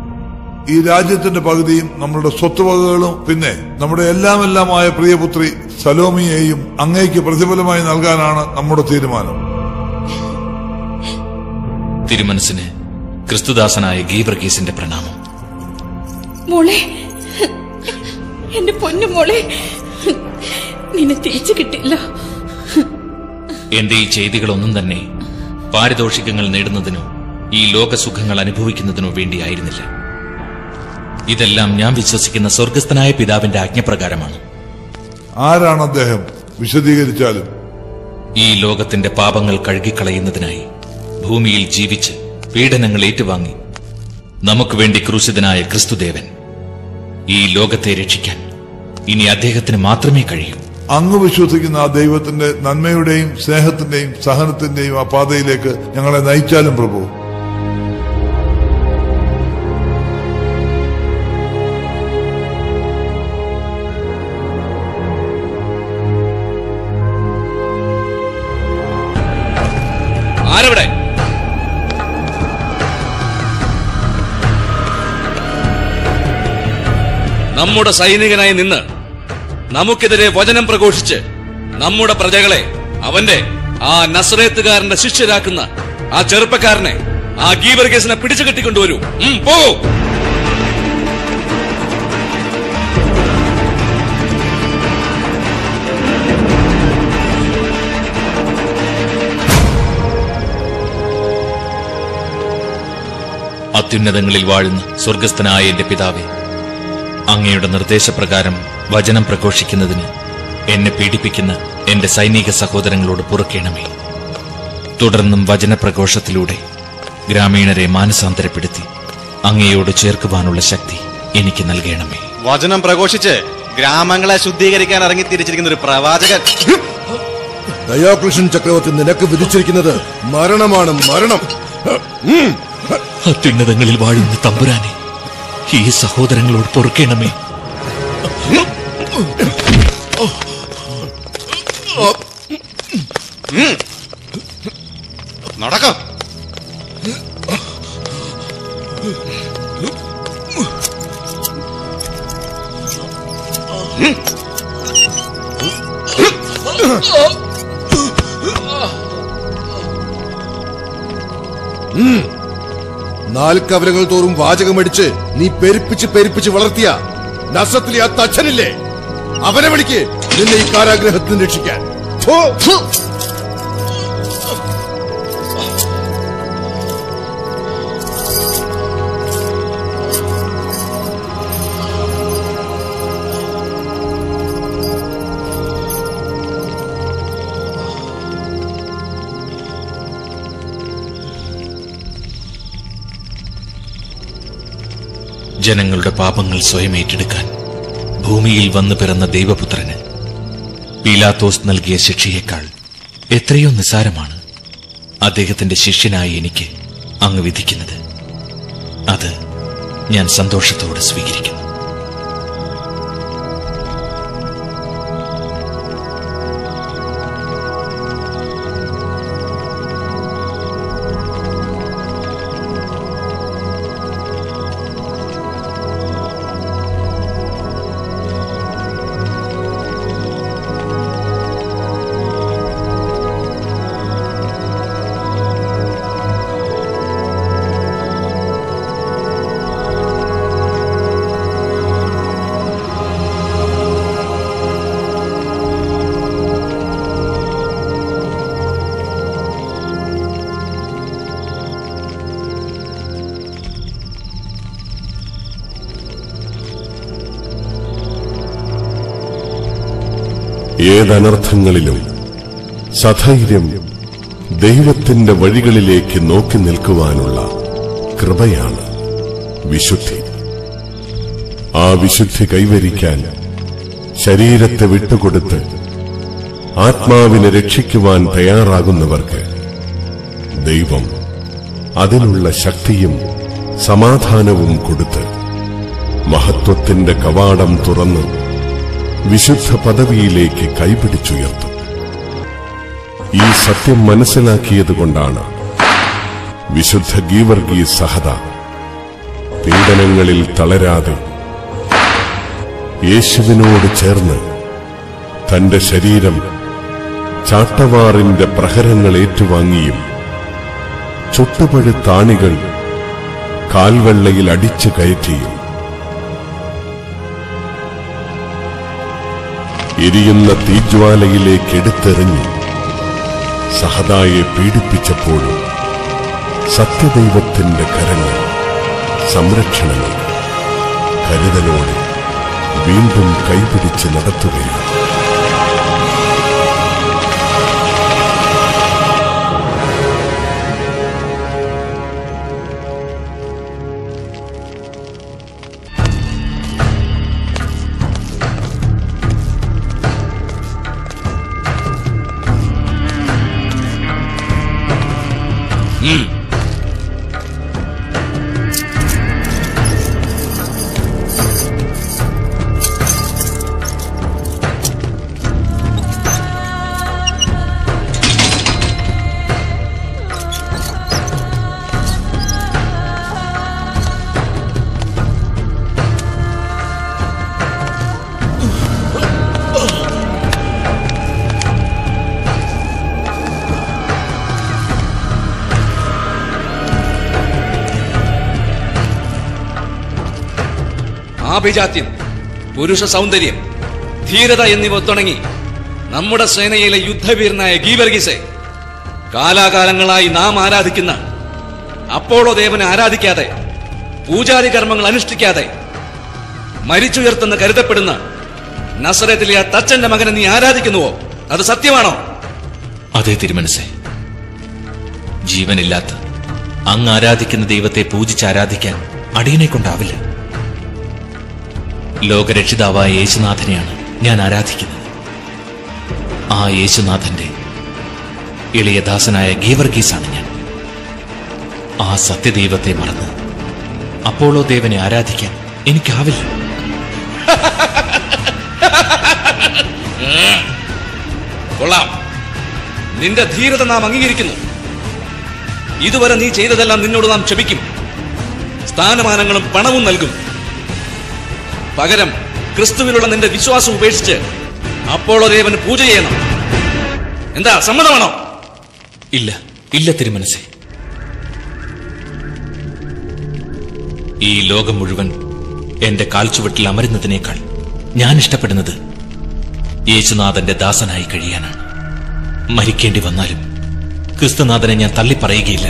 ഈ രാജ്യത്തിന്റെ പകുതിയും നമ്മളുടെ സ്വത്തുവകകളും പിന്നെ നമ്മുടെ എല്ലാമെല്ലാമായ പ്രിയപുത്രി സലോമിയെയും അങ്ങേക്ക് പ്രതിഫലമായി നൽകാനാണ് നമ്മുടെ തീരുമാനം തിരുമനസിന് ക്രിസ്തുദാസനായ ഗീവർഗീസിന്റെ പ്രണാമം മോളെ എന്റെ പൊന്നു മോളെ നിന്നെ തിരിച്ചു കിട്ടില്ല എന്റെ ഈ ചെയ്തികളൊന്നും തന്നെ പാരിതോഷികങ്ങൾ നേടുന്നതിനോ ഈ ലോകസുഖങ്ങൾ അനുഭവിക്കുന്നതിനോ വേണ്ടിയായിരുന്നില്ല ഇതെല്ലാം ഞാൻ വിശ്വസിക്കുന്ന സ്വർഗസ്ഥനായ പിതാവിന്റെ ആജ്ഞപ്രകാരമാണ് ആരാണ് അദ്ദേഹം വിശദീകരിച്ചാലും ഈ ലോകത്തിന്റെ പാപങ്ങൾ കഴുകിക്കളയുന്നതിനായി ഭൂമിയിൽ ജീവിച്ച് പീഡനങ്ങൾ ഏറ്റുവാങ്ങി നമുക്ക് വേണ്ടി ക്രൂശിതനായ ക്രിസ്തുദേവൻ ഈ ലോകത്തെ രക്ഷിക്കാൻ ഇനി അദ്ദേഹത്തിന് മാത്രമേ കഴിയൂ അങ്ങ് വിശ്വസിക്കുന്ന ആ ദൈവത്തിന്റെ നന്മയുടെയും സ്നേഹത്തിന്റെയും സഹനത്തിന്റെയും ആ പാതയിലേക്ക് ഞങ്ങളെ നയിച്ചാലും പ്രഭു ആരവിടെ നമ്മുടെ സൈനികനായി നിന്ന് നമുക്കെതിരെ വചനം പ്രഘോഷിച്ച് നമ്മുടെ പ്രജകളെ അവന്റെ ആ നസ്രേത്തുകാരന്റെ ശിഷ്യരാക്കുന്ന ആ ചെറുപ്പക്കാരനെ ആ ഗീവർഗേസിനെ പിടിച്ചു കെട്ടിക്കൊണ്ടുവരൂ ഉം, പോകൂ അത്യുന്നതങ്ങളിൽ വാഴുന്ന സ്വർഗസ്ഥനായ എന്റെ പിതാവേ അങ്ങയുടെ നിർദ്ദേശപ്രകാരം വചനം പ്രഘോഷിക്കുന്നതിന് എന്നെ പീഡിപ്പിക്കുന്ന എന്റെ സൈനിക സഹോദരങ്ങളോട് പുറക്കേണമേ തുടർന്നും വചനപ്രഘോഷത്തിലൂടെ ഗ്രാമീണരെ മാനസാന്തരപ്പെടുത്തി അങ്ങയോട് ചേർക്കുവാനുള്ള ശക്തി എനിക്ക് നൽകണമേ വചനം പ്രഘോഷിച്ച് ഗ്രാമങ്ങളെ ശുദ്ധീകരിക്കാൻ ഇറങ്ങി തിരിച്ചിരിക്കുന്ന ഒരു പ്രവാചകൻ ദയാകൃഷ്ണൻ ചക്രവർത്തി നിനക്ക് വിധിച്ചിരിക്കുന്നത് മരണമാണ് മരണം ഉം. അത്യുന്നതങ്ങളിൽ വാഴുന്ന തമ്പുരാനെ ഈ സഹോദരങ്ങളോട് പൊറുക്കണമേ നടക്കാം ഉം. നാൽക്കവലകൾ തോറും വാചകമടിച്ച് നീ പെരുപ്പിച്ച് പെരുപ്പിച്ച് വളർത്തിയ നസത്തിലെ ആ തച്ചനില്ലേ അവനെ വിളിക്ക് നിന്നെ ഈ കാരാഗ്രഹത്തിൽ നിന്ന് രക്ഷിക്കാൻ ഫു, ഫു. ജനങ്ങളുടെ പാപങ്ങൾ സ്വയം ഏറ്റെടുക്കാൻ ഭൂമിയിൽ വന്നു പിറന്ന ദൈവപുത്രന് പീലാത്തോസ് നൽകിയ ശിക്ഷയേക്കാൾ എത്രയോ നിസാരമാണ് അദ്ദേഹത്തിന്റെ ശിഷ്യനായി എനിക്ക് അങ്ങ് വിധിക്കുന്നത് അത് ഞാൻ സന്തോഷത്തോടെ സ്വീകരിക്കുന്നു ഏതനർത്ഥങ്ങളിലും സധൈര്യം ദൈവത്തിന്റെ വഴികളിലേക്ക് നോക്കി നിൽക്കുവാനുള്ള കൃപയാണ് വിശുദ്ധി ആ വിശുദ്ധി കൈവരിക്കാൻ ശരീരത്തെ വിട്ടുകൊടുത്ത് ആത്മാവിനെ രക്ഷിക്കുവാൻ തയ്യാറാകുന്നവർക്ക് ദൈവം അതിനുള്ള ശക്തിയും സമാധാനവും കൊടുത്ത് മഹത്വത്തിന്റെ കവാടം തുറന്ന് വിശുദ്ധ പദവിയിലേക്ക് കൈപിടിച്ചുയർത്തും ഈ സത്യം മനസ്സിലാക്കിയതുകൊണ്ടാണ് വിശുദ്ധ ഗീവർഗീ സഹത പീഡനങ്ങളിൽ തളരാതെ യേശുവിനോട് ചേർന്ന് തന്റെ ശരീരം ചാട്ടവാറിന്റെ പ്രഹരങ്ങൾ ഏറ്റുവാങ്ങിയും ചുട്ടുപഴുത്താണികൾ കാൽവെള്ളയിൽ അടിച്ചു കയറ്റിയും എരിയുന്ന തീജ്വാലയിലേക്ക് എടുത്തെറിഞ്ഞ് സഹതായെ പീഡിപ്പിച്ചപ്പോഴും സത്യദൈവത്തിന്റെ കരങ്ങൾ സംരക്ഷണങ്ങൾ കരുതലോടെ വീണ്ടും കൈപിടിച്ച് നടത്തുകയാണ് ഉം. ആഭിജാത്യം പുരുഷ സൗന്ദര്യം ധീരത എന്നിവ ഒത്തിണങ്ങി നമ്മുടെ സേനയിലെ യുദ്ധവീരനായ ഗീവർഗീസെ കാലാകാലങ്ങളായി നാം ആരാധിക്കുന്ന അപ്പോളോ ദേവനെ ആരാധിക്കാതെ പൂജാരി കർമ്മങ്ങൾ അനുഷ്ഠിക്കാതെ മരിച്ചുയർത്തെന്ന് കരുതപ്പെടുന്ന നസറത്തിലെ ആ തച്ചന്റെ മകനെ നീ ആരാധിക്കുന്നുവോ അത് സത്യമാണോ അതേ തിരുമനസേ ജീവനില്ലാത്ത അങ്ങ് ആരാധിക്കുന്ന ദൈവത്തെ പൂജിച്ച് ആരാധിക്കാൻ അടിയനെ കൊണ്ടാവില്ല ലോകരക്ഷിതാവായ യേശുനാഥനെയാണ് ഞാൻ ആരാധിക്കുന്നത് ആ യേശുനാഥന്റെ ഇളയ ദാസനായ ഗീവർഗീസാണ് ഞാൻ ആ സത്യദൈവത്തെ മറന്ന് അപ്പോളോ ദേവനെ ആരാധിക്കാൻ എനിക്കാവില്ല ഉം. കൊള്ളാം നിന്റെ ധീരത നാം അംഗീകരിക്കുന്നു ഇതുവരെ നീ ചെയ്തതെല്ലാം നിന്നോട് നാം ക്ഷമിക്കും സ്ഥാനമാനങ്ങളും പണവും നൽകും പകരം ക്രിസ്തുവിലുള്ള നിന്റെ വിശ്വാസം ഉപേക്ഷിച്ച് അപ്പോളോ ദേവന് പൂജ ചെയ്യണം എന്താ സമ്മതമാണോ ഇല്ല ഇല്ല തിരുമനസേ ഈ ലോകം മുഴുവൻ എന്റെ കാൽച്ചുവട്ടിൽ അമരുന്നതിനേക്കാൾ ഞാൻ ഇഷ്ടപ്പെടുന്നത് യേശുനാഥന്റെ ദാസനായി കഴിയാനാണ് മരിക്കേണ്ടി വന്നാലും ക്രിസ്തുനാഥനെ ഞാൻ തള്ളിപ്പറയുകയില്ല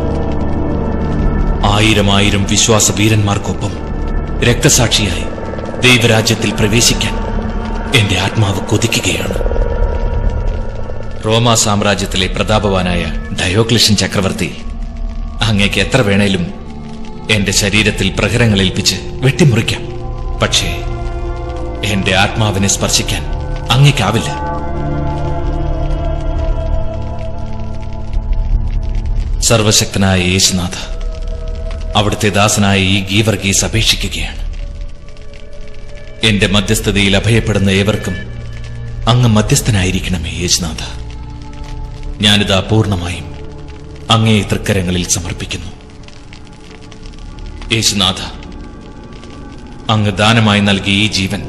ആയിരം ആയിരം വിശ്വാസ വീരന്മാർക്കൊപ്പം രക്തസാക്ഷിയായി ദൈവരാജ്യത്തിൽ പ്രവേശിക്കാൻ എന്റെ ആത്മാവ് കൊതിക്കുകയാണ് റോമാ സാമ്രാജ്യത്തിലെ പ്രതാപവാനായ ഡയോക്ലിഷ്യൻ ചക്രവർത്തി അങ്ങേക്ക് എത്ര വേണേലും എന്റെ ശരീരത്തിൽ പ്രഹരങ്ങളേൽപ്പിച്ച് വെട്ടിമുറിക്കാം പക്ഷേ എന്റെ ആത്മാവിനെ സ്പർശിക്കാൻ അങ്ങേക്കാവില്ല സർവശക്തനായ യേശുനാഥ അവിടുത്തെ ദാസനായ ഈ ഗീവർഗീസ് അപേക്ഷിക്കുകയാണ് എന്റെ മധ്യസ്ഥതയിൽ അഭയപ്പെടുന്ന ഏവർക്കും അങ്ങ് മധ്യസ്ഥനായിരിക്കണമേ യേശുനാഥ ഞാനിതാ പൂർണ്ണമായും അങ്ങേ തൃക്കരങ്ങളിൽ സമർപ്പിക്കുന്നു യേശുനാഥ അങ്ങ് ദാനമായി നൽകിയ ഈ ജീവൻ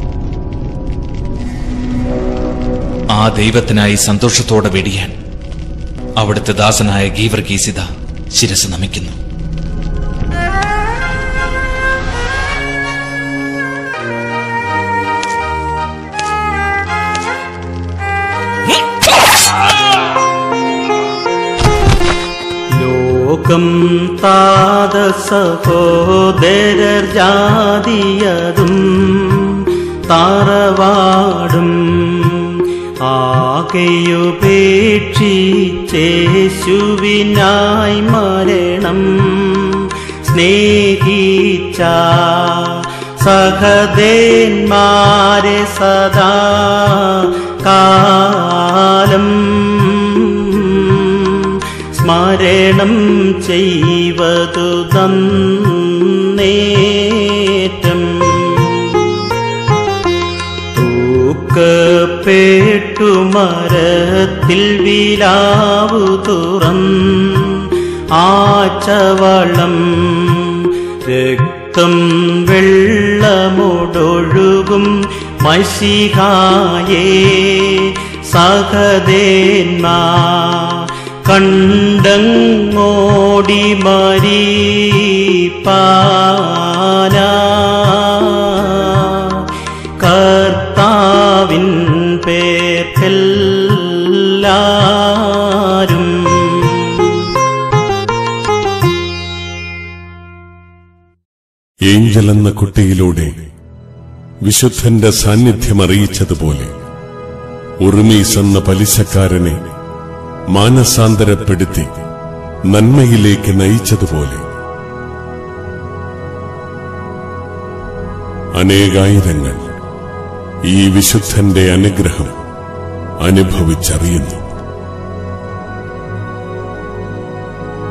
ആ ദൈവത്തിനായി സന്തോഷത്തോടെ വെടിയാൻ അവിടുത്തെ ദാസനായ ഗീവർഗീസിത ശിരസ് നമിക്കുന്നു ലോകം താത സഹോദരർ ജാതിയതും താറവാടും ആകെയുപേക്ഷിച്ചേശുവിനായി മരണം സ്നേഹിച്ച സഹദേന്മാരെ സദാ കാലം സ്മരണം ചെയ്വതു തന്നേറ്റം തൂക്കപ്പെട്ടു മരത്തിൽ വിലാവു തുറം ആച്ചവളം രക്തം വെള്ളമൊടൊഴുകും മഷികായേ സഹദേന്മാ കണ്ടങ്ങോടി മരീപ്പാന കർത്താവിൻ പേർക്കെല്ലാരും ഏഞ്ചൽ എന്ന കുട്ടിയിലൂടെ വിശുദ്ധന്റെ സാന്നിധ്യം അറിയിച്ചതുപോലെ ഉറുമീസ് എന്ന പലിശക്കാരനെ മാനസാന്തരപ്പെടുത്തി നന്മയിലേക്ക് നയിച്ചതുപോലെ അനേകായിരങ്ങൾ ഈ വിശുദ്ധന്റെ അനുഗ്രഹം അനുഭവിച്ചറിയുന്നു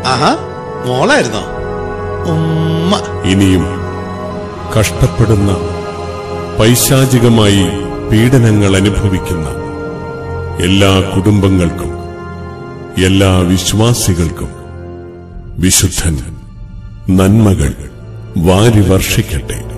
ആഹാ മോളായിരുന്നോ ഉമ്മ ഇനിയും കഷ്ടപ്പെടുന്ന പൈശാചികമായി പീഡനങ്ങൾ അനുഭവിക്കുന്ന എല്ലാ കുടുംബങ്ങൾക്കും എല്ലാ വിശ്വാസികൾക്കും വിശുദ്ധൻ നന്മകൾ വാരി വർഷിക്കട്ടെ